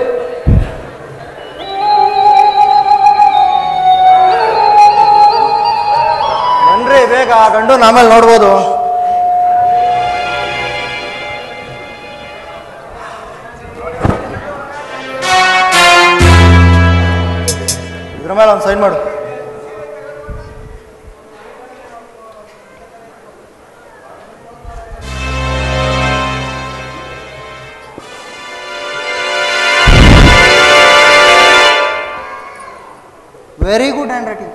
ಬನ್ರಿ ಬೇಗ ಆ ಗಂಡು ಆಮೇಲೆ ನೋಡ್ಬೋದು ಇದ್ರ ಮೇಲೆ ಒಂದು ಸೈನ್ ಮಾಡು ವೆರಿ ಗುಡ್ ಹ್ಯಾಂಡ್ ರೈಟಿಂಗ್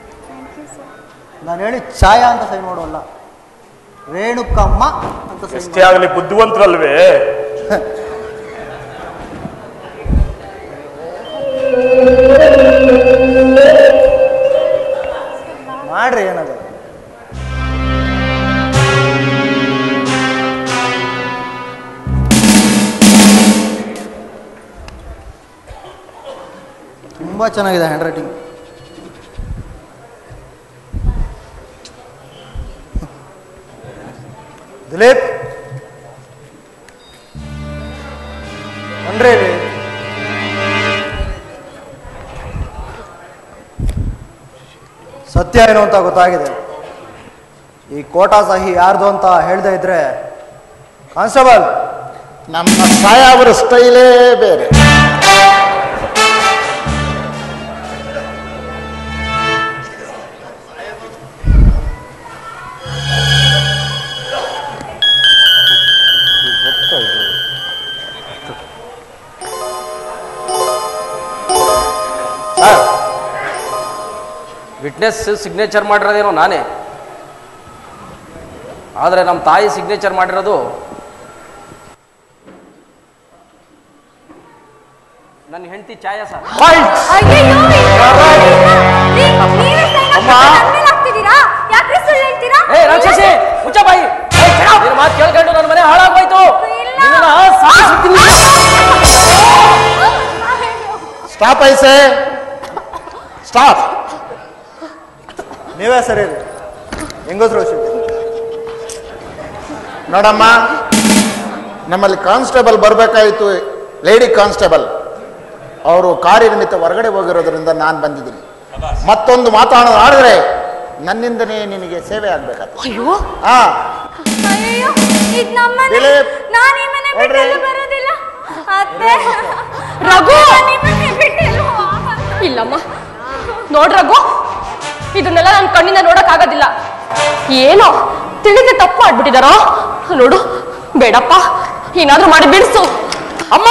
ನಾನು ಹೇಳಿ ಛಾಯಾ ಅಂತ ಸೈನ್ ಮಾಡುವಲ್ಲ ರೇಣುಕಮ್ಮ ಅಂತ ಸೈನ್ ಎಷ್ಟೇ ಆಗಲಿ ಬುದ್ಧಿವಂತರಲ್ವೇ ಮಾಡ್ರಿ ಏನದ ತುಂಬಾ ಚೆನ್ನಾಗಿದೆ ಹ್ಯಾಂಡ್ ರೈಟಿಂಗ್ ದಿಲೀಪ್ ಬನ್ರಿ ಇಲ್ಲಿ. ಸತ್ಯ ಏನು ಅಂತ ಗೊತ್ತಾಗಿದೆ ಈ ಕೋಟಾ ಸಹಿ ಯಾರ್ದು ಅಂತ ಹೇಳ್ದೆ ಇದ್ರೆ ಕಾನ್ಸ್ಟೇಬಲ್ ನಮ್ಮ ಸಾಯ ಅವರ ಸ್ಟೈಲೇ ಬೇರೆ ಸರ್ ವಿಟ್ನೆಸ್ ಸಿಗ್ನೇಚರ್ ಮಾಡಿರೋದೇನೋ ನಾನೇ ಆದರೆ ನಮ್ಮ ತಾಯಿ ಸಿಗ್ನೇಚರ್ ಮಾಡಿರೋದು ನನ್ನ ಹೆಂಡತಿ ಛಾಯಾ ಸರ್ ಅಯ್ಯಯ್ಯೋ, ನೀವೇ sign ಹಾಕ್ಬಿಟ್ಟು ನನ್ ಮೇಲೆ ಹಾಕ್ತಿದ್ದೀರಾ? ಯಾಕ್ರಿ ಸುಳ್ಳು ಹೇಳ್ತೀರಾ? ಏ ರಾಕ್ಷಸಿ ಮುಚ್ಚ ಬಾಯಿ ನಿನ್ನ ಮಾತು ಕೇಳ್ಕೊಂಡು ನನ್ನ ಮನೆ ಹಾಳಾಗೋಯ್ತು ನಿನ್ನನ್ನ ಸಾಯಿಸ್ಬಿಡ್ತೀನಿ. ಸ್ಟಾಪ್ ಐಸೆ ಸ್ಟಾಪ್ ನೀವೇ ಸರಿ ಹೆಂಗಸ್ರು ನೋಡಮ್ಮ ನಮ್ಮಲ್ಲಿ ಕಾನ್ಸ್ಟೇಬಲ್ ಬರಬೇಕಾಯಿತು ಲೇಡಿ ಕಾನ್ಸ್ಟೇಬಲ್ ಅವರು ಕಾರ್ಯನಿಮಿತ್ತ ಹೊರಗಡೆ ಹೋಗಿರೋದ್ರಿಂದ ನಾನು ಬಂದಿದ್ದೀನಿ ಮತ್ತೊಂದು ಮಾತಾಡಿದ್ರೆ ನನ್ನಿಂದನೇ ನಿನಗೆ ಸೇವೆ ಆಗ್ಬೇಕಾಗ್ತದೆ ಅಯ್ಯೋ ಹಾ ಅಯ್ಯಯ್ಯೋ, ಇದ್ ನಮ್ಮನೆ ದಿಲೀಪ್, ನಾನ್ ಈ ಮನೆ ಬಿಟ್ಟು ನೋಡ್ರಿ. ಎಲ್ಲೂ ಬರೋದಿಲ್ಲ ಅತ್ತೆ ರಘು ನಾನ್ ಈ ಮನೆ ಬಿಟ್ಟು ಎಲ್ಲೂ ಹೋಗಲ್ಲ. ಇಲ್ಲಮ್ಮ ನೋಡ್ ರಘು ಇದನ್ನೆಲ್ಲ ನನ್ನ ಕಣ್ಣಿಂದ ನೋಡಕ್ ಆಗೋದಿಲ್ಲ ಏನೋ ತಿಳಿದೆ ತಪ್ಪು ಮಾಡ್ಬಿಟ್ಟಿದಾರೋ ನೋಡು ಬೇಡಪ್ಪ ಏನಾದ್ರೂ ಮಾಡಿ ಬಿಡಿಸು ಅಮ್ಮ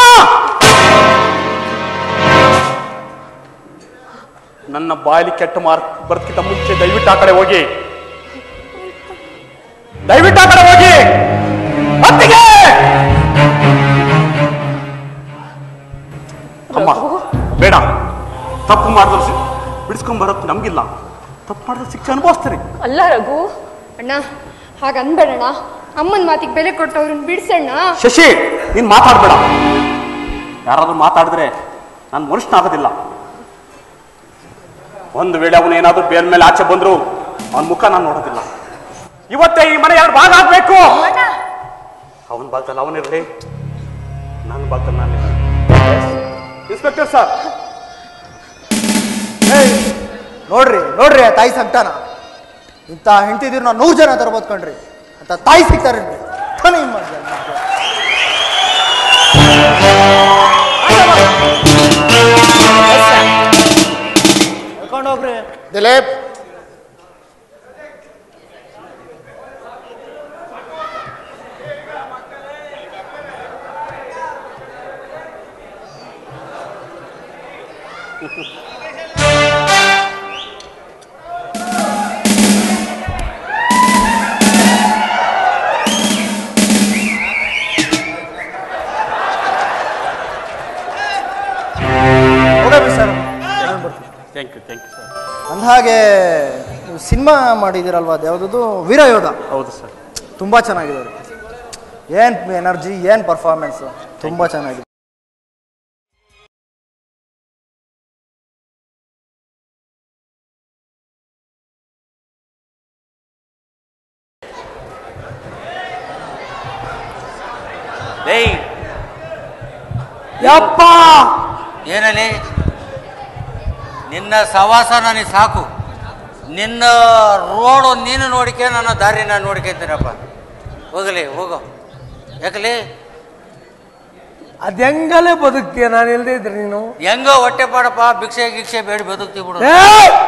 ನನ್ನ ಬಾಯಲ್ಲಿ ಕೆಟ್ಟ ಮಾರ್ಕ್ ಬರೋದಕ್ಕಿಂತ ಮುಂಚೆ ದಯವಿಟ್ಟು ಆ ಕಡೆ ಹೋಗಿ ದಯವಿಟ್ಟು ಆ ಕಡೆ ಹೋಗಿ ಅತ್ತಿಗೆ ಅಮ್ಮ ಬೇಡ ತಪ್ಪು ಮಾಡಿದ್ರೆ ಬಿಡಿಸ್ಕೊಂಡ್ ಬರೋದು ನಮ್ಗಿಲ್ಲ ತಪ್ಪು ಮಾಡಿದ್ರೆ ಶಿಕ್ಷೆ ಅನುಭವಿಸ್ತೀರಿ ಅಲ್ಲ ರಘು ಅಣ್ಣ ಹಾಗನ್ಬೇಡಣ್ಣ ಅಮ್ಮನ ಮಾತಿಗೆ ಬೆಲೆ ಕೊಟ್ಟು ಅವ್ರನ್ನ ಬಿಡಿಸಣ್ಣ ಶಶಿ ನೀನ್ ಮಾತಾಡ್ಬೇಡ ಯಾರಾದ್ರೂ ಮಾತಾಡಿದ್ರೆ ನಾನು ಮನುಷ್ಯನಾಗೋದಿಲ್ಲ ಒಂದು ವೇಳೆ ಅವನು ಏನಾದ್ರೂ ಬೇಲ್ ಮೇಲೆ ಆಚೆ ಬಂದ್ರು ಅವನ ಮುಖ ನಾನು ನೋಡೋದಿಲ್ಲ ಇವತ್ತೇ ಈ ಮನೆ ಎರಡು ಭಾಗ ಆಗ್ಬೇಕು ಅವನ ಭಾಗದಲ್ಲಿ ಅವನಿರಲಿ ನನ್ನ ಭಾಗದಲ್ಲಿ ನಾನು ಇನ್ಸ್ಪೆಕ್ಟರ್ ಸರ್ ಏಯ್ ನೋಡ್ರಿ ನೋಡ್ರಿ ಆ ತಾಯಿ ಸಂತಾನ ಇಂಥ ಹೆಂಡತಿದ್ರು ನಾವು ನೂರು ಜನ ತರ್ಬೋದು ಕಣ್ರಿ ಅಂತ ತಾಯಿ ಸಿಗ್ತಾರೆ ಹೋಗ್ರಿ ದಿಲೀಪ್ ಹೋಗ್ರಿ sir thank you thank you sir ಅಂದಹಾಗೆ ನೀವು ಸಿನಿಮಾ ಮಾಡಿದಿರಲ್ವಾ ಅದು ಯಾವುದದು ವೀರಯೋಧ ಹೌದು ಸರ್ ತುಂಬ ಚೆನ್ನಾಗಿದೆ ರೀ ಏನು ಎನರ್ಜಿ ಏನು ಪರ್ಫಾರ್ಮೆನ್ಸು ತುಂಬ ಚೆನ್ನಾಗಿದೆ ಏಯ್ ಯಪ್ಪ ಏನಲ್ಲಿ ನಿನ್ನ ಸವಾಸ ನನಗೆ ಸಾಕು ನಿನ್ನ ರೋಡು ನೀನು ನೋಡಿಕೆ ನನ್ನ ದಾರಿ ನಾನು ನೋಡ್ಕೊಂತೀನಪ್ಪ ಹೋಗಲಿ ಹೋಗು ಯಾಕಲಿ ಅದ್ ಹೆಂಗಲೇ ಬದುಕ್ತೀಯ ನಾನು ಇಲ್ದೇ ಇದ್ರೆ ನೀನು ಹೆಂಗ ಹೊಟ್ಟೆ ಪಾಡಪ್ಪ ಭಿಕ್ಷೆ ಗಿಕ್ಷೆ ಬೇಡ ಬದುಕ್ತಿ ಬಿಡು ಏ!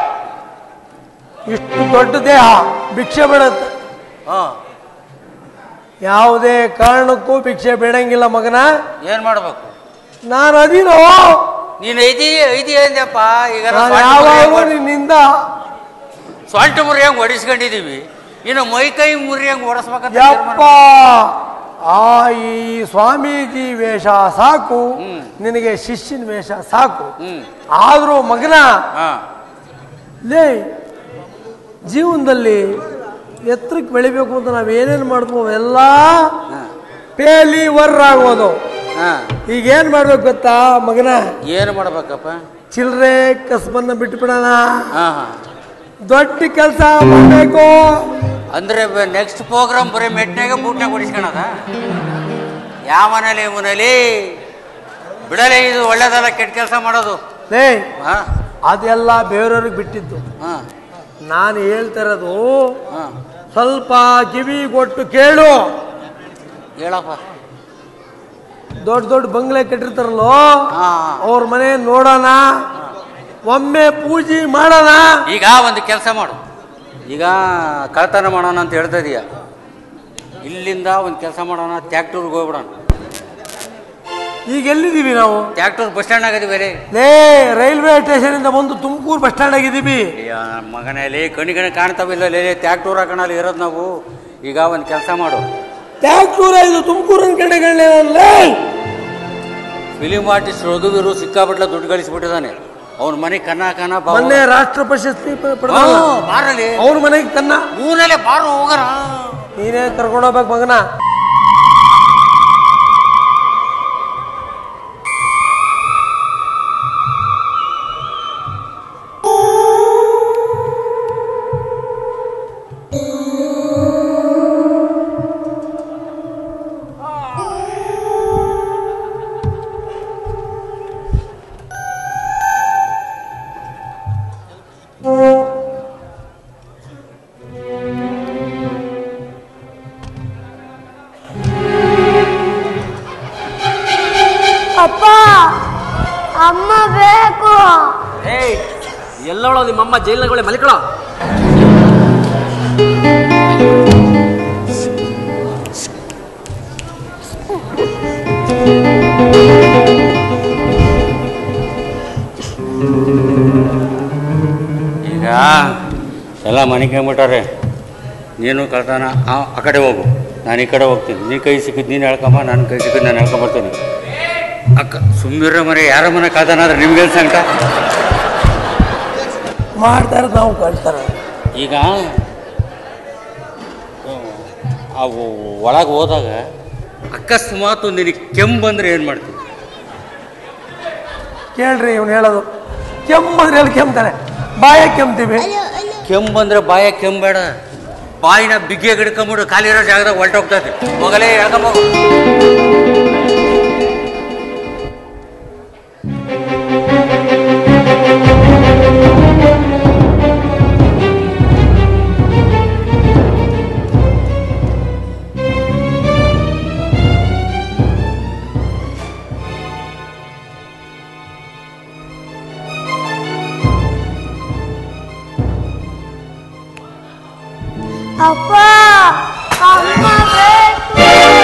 ಇಷ್ಟು ದೊಡ್ಡ ದೇಹ ಭಿಕ್ಷೆ ಬೇಡತ್ತೆ ಹಾ ಯಾವುದೇ ಕಾರಣಕ್ಕೂ ಭಿಕ್ಷೆ ಬೇಡಂಗಿಲ್ಲ ಮಗನ ಏನ್ ಮಾಡ್ಬೇಕು ನಾನು ಅದೀನೋ ನೀನು ಐದಿ ಐದಿ ಅಂದ್ಯಪ್ಪ ಈಗ ನಾನು ಯಾವಾಗಲೂ ನಿನ್ನಿಂದ ಸೊಂಟ ಮುರಿ ಹೆಂಗ್ ಹೊಡಿಸ್ಕೊಂಡಿದೀವಿ ಇನ್ನು ಮೈ ಕೈ ಮುರಿ ಹೆಂಗ್ ಓಡಿಸ್ಬೇಕಂತ ಯಪ್ಪ ಆ ಈ ಸ್ವಾಮೀಜಿ ವೇಷ ಸಾಕು ನಿನಗೆ ಶಿಷ್ಯನ ವೇಷ ಸಾಕು ಆದ್ರೂ ಮಗನ ಲೇ ಜೀವನದಲ್ಲಿ ಎತ್ತರಕ್ಕೆ ಬೆಳಿಬೇಕು ಅಂತ ನಾವು ಏನೇನು ಮಾಡ್ತೀವೋ ಅವೆಲ್ಲ ಪೇಲಿ ವರ್ ಆಗೋದು ಈಗ ಏನ್ ಮಾಡ್ಬೇಕು ಗೊತ್ತಾ ಮಗನ ಏನು ಮಾಡ್ಬೇಕಪ್ಪ ಚಿಲ್ಲರೆ ಕಸ್ಬನ್ನ ಬಿಟ್ಬಿಡೋಣ ಹಾ ಹಾ ದೊಡ್ಡ ಕೆಲಸ ಮಾಡಬೇಕು ಅಂದ್ರೆ ನೆಕ್ಸ್ಟ್ ಪ್ರೋಗ್ರಾಮ್ ಬರೀ ಮೆಟ್ನಾಗ ಬೂಟ್ನಾಗ ಹೊಡಿಸ್ಕೊಳದ ಯಾವ ಮನೇಲಿ ಈ ಮನೇಲಿ ಬಿಡಲೇ ಇದು ಒಳ್ಳೇದಲ್ಲ ಕೆಟ್ಟ ಕೆಲಸ ಮಾಡೋದು ಲೇ ಹಾ ಅದೆಲ್ಲ ಬೇರೆಯವ್ರಿಗೆ ಬಿಟ್ಟಿದ್ದು ಹಾ ನಾನು ಹೇಳ್ತಿರೋದು ಸ್ವಲ್ಪ ಕಿವಿ ಕೊಟ್ಟು ಕೇಳು ಹೇಳಪ್ಪ ದೊಡ್ಡ ದೊಡ್ಡ ಬಂಗ್ಲೆ ಕಟ್ಟಿರ್ತಾರಲ್ಲೋ ಅವ್ರ ಮನೆ ನೋಡೋಣ ಒಮ್ಮೆ ಪೂಜೆ ಮಾಡೋಣ ಈಗ ಒಂದು ಕೆಲಸ ಮಾಡು ಈಗ ಕಳ್ತನ ಮಾಡೋಣ ಅಂತ ಹೇಳ್ತಾ ಇದೀಯ ಇಲ್ಲಿಂದ ಒಂದು ಕೆಲಸ ಮಾಡೋಣ ಟ್ಯಾಕ್ಟರ್ಗೆ ಹೋಗ್ಬಿಡೋಣ ಈಗ ಎಲ್ಲಿದ್ದೀವಿ ನಾವು ಟ್ಯಾಕ್ಟರ್ ಬಸ್ ಸ್ಟ್ಯಾಂಡ್ ಆಗದಿ ಬೇರೆ ಲೇ ರೈಲ್ವೆ ಸ್ಟೇಷನ್ ಇಂದ ಬಂದು ತುಮಕೂರು ಬಸ್ ಸ್ಟ್ಯಾಂಡ್ ಆಗಿದ್ದೀವಿ ಮಗನಲ್ಲಿ ಕಣಿ ಕಣಿ ಕಾಣ್ತಾವಿಲ್ಲ ಲೇ ಟ್ಯಾಕ್ಟೂರ್ ಹಾಕೋಣಲ್ಲಿ ಇರೋದು ನಾವು ಈಗ ಒಂದು ಕೆಲಸ ಮಾಡು ಟ್ಯಾಕ್ಟೂರ ಇದು ತುಮಕೂರಿನ ಕಡೆಗಳೇ ಫಿಲಿಂ ಆರ್ಟಿಸ್ಟ್ ರಘುವೀರು ಸಿಕ್ಕಾಪಟ್ಲ ದುಡ್ಡು ಗಳಿಸ್ಬಿಟ್ಟಿದ್ದಾನೆ ಅವನ ಮನೆ ಕನ್ನ ಕನ್ನ ಬಾ ಮೊನ್ನೆ ರಾಷ್ಟ್ರ ಪ್ರಶಸ್ತಿ ಪ- ಹಾ, ಬಾರಲಿ. ಅವ್ರ ಮನೆಗೆ ಕನ್ನ ಊರಲ್ಲೇ ಬಾರು ಹೋಗರ ನೀನೇ ಕರ್ಕೊಂಡು ಹೋಗ್ಬೇಕು ಮಗನ ಅಪ್ಪ ಅಮ್ಮ ಬೇಕು ಏಯ್ ಎಲ್ಲವಳೋ ನಿಮ್ಮಮ್ಮ ಜೈಲ್ನಾಗೊಳೆ ಮಲಿಕಳ ಈಗ ಎಲ್ಲ ಮನಿಕೊಂಬಿಟ್ಟಾರೆ ನೀನು ಕಳ್ತಾನ ಆ ಆ ಕಡೆ ಹೋಗು ನಾನು ಈ ಕಡೆ ಹೋಗ್ತೀನಿ ನೀ ಕೈ ಸಿಕ್ಕಿದ್ದು ನೀನು ಹೇಳ್ಕೊಂಬ ನಾನು ಕೈ ಸಿಕ್ಕಿದ್ದು ನಾನು ಹೇಳ್ಕೊಂಬರ್ತೀನಿ ಅಕ್ಕ ಸುಮ್ಮಿರೋ ಮನೆ ಯಾರ ಮನೆ ಕಳ್ತಾನಾದ್ರೆ ನಿಮ್ಗೆ ಸಂಕಟ ಮಾಡ್ತಾರೆ ನಾವು ಕಳ್ತಾರೆ ಈಗ ಅವು ಒಳಗೆ ಹೋದಾಗ ಅಕಸ್ಮಾತ್ ನಿನಗೆ ಕೆಮ್ಮು ಬಂದ್ರೆ ಏನು ಮಾಡ್ತೀವಿ ಕೇಳ್ರಿ ಇವ್ನು ಹೇಳೋದು ಕೆಮ್ಮಂದ್ರೆ ಹೇಳಿ ಕೆಮ್ತಾನೆ ಬಾಯ ಕೆಮ್ತೀವಿ ಕೆಮ್ಮು ಬಂದ್ರೆ ಬಾಯ ಕೆಮ್ಮಬೇಡ ಬಾಯಿನ ಬಿಗ್ಗೆ ಹಿಡ್ಕೊಂಬಿಡು ಖಾಲಿರೋ ಜಾಗದಾಗ ಹೊಲ್ಟೋಗ್ತದೆ ಹೋಗಲೇ ಹೇಳ್ಕೊಂಬೋಗು ಅಪ್ಪ ಅಮ್ಮ ಬೇಕು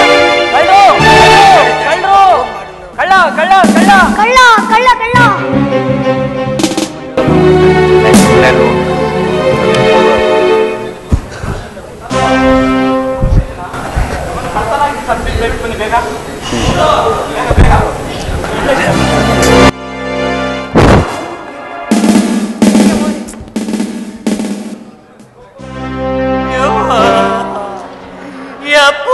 ಕಳ್ಳ ಕಳ್ಳ ಕಳ್ಳ ಕಳ್ಳ ಕಳ್ಳ ಕಳ್ಳ ಯಪ್ಪ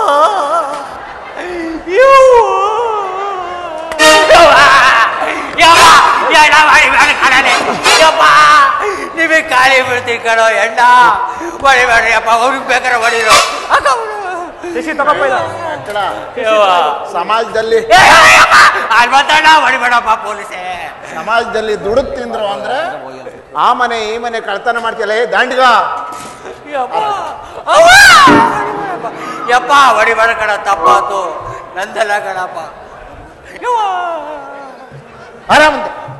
ನಿಮಗೆ ಖಾಲಿ ಬಿಡ್ತೀವಿ ಕಣೋ ಎಣ್ಣ ಹೊಡಿಬೇಡ್ರಿ ಅಪ್ಪ ಅವ್ರಿಗೆ ಬೇಕಾರೆ ಹೊಡಿರೋ ಸಮಾಜದಲ್ಲಿ ಅಲ್ಲಿ ಮಾತಾಡ ಹೊಡಿಬೇಡಪ್ಪ ಪೊಲೀಸೇ ಸಮಾಜದಲ್ಲಿ ದುಡುಕ್ ತಿಂದ್ರು ಅಂದ್ರೆ ಆ ಮನೆ ಈ ಮನೆ ಕಳ್ತನ ಮಾಡ್ತಿಯಲ್ಲ ಏ ದಾಂಡಿಗ ಯಪ್ಪ ಹೊಡಿಬೇಡ ಕಣ ತಪ್ಪಾತು ನಂದಲ್ಲ ಕಣಪ್ಪ ಆರಾಮ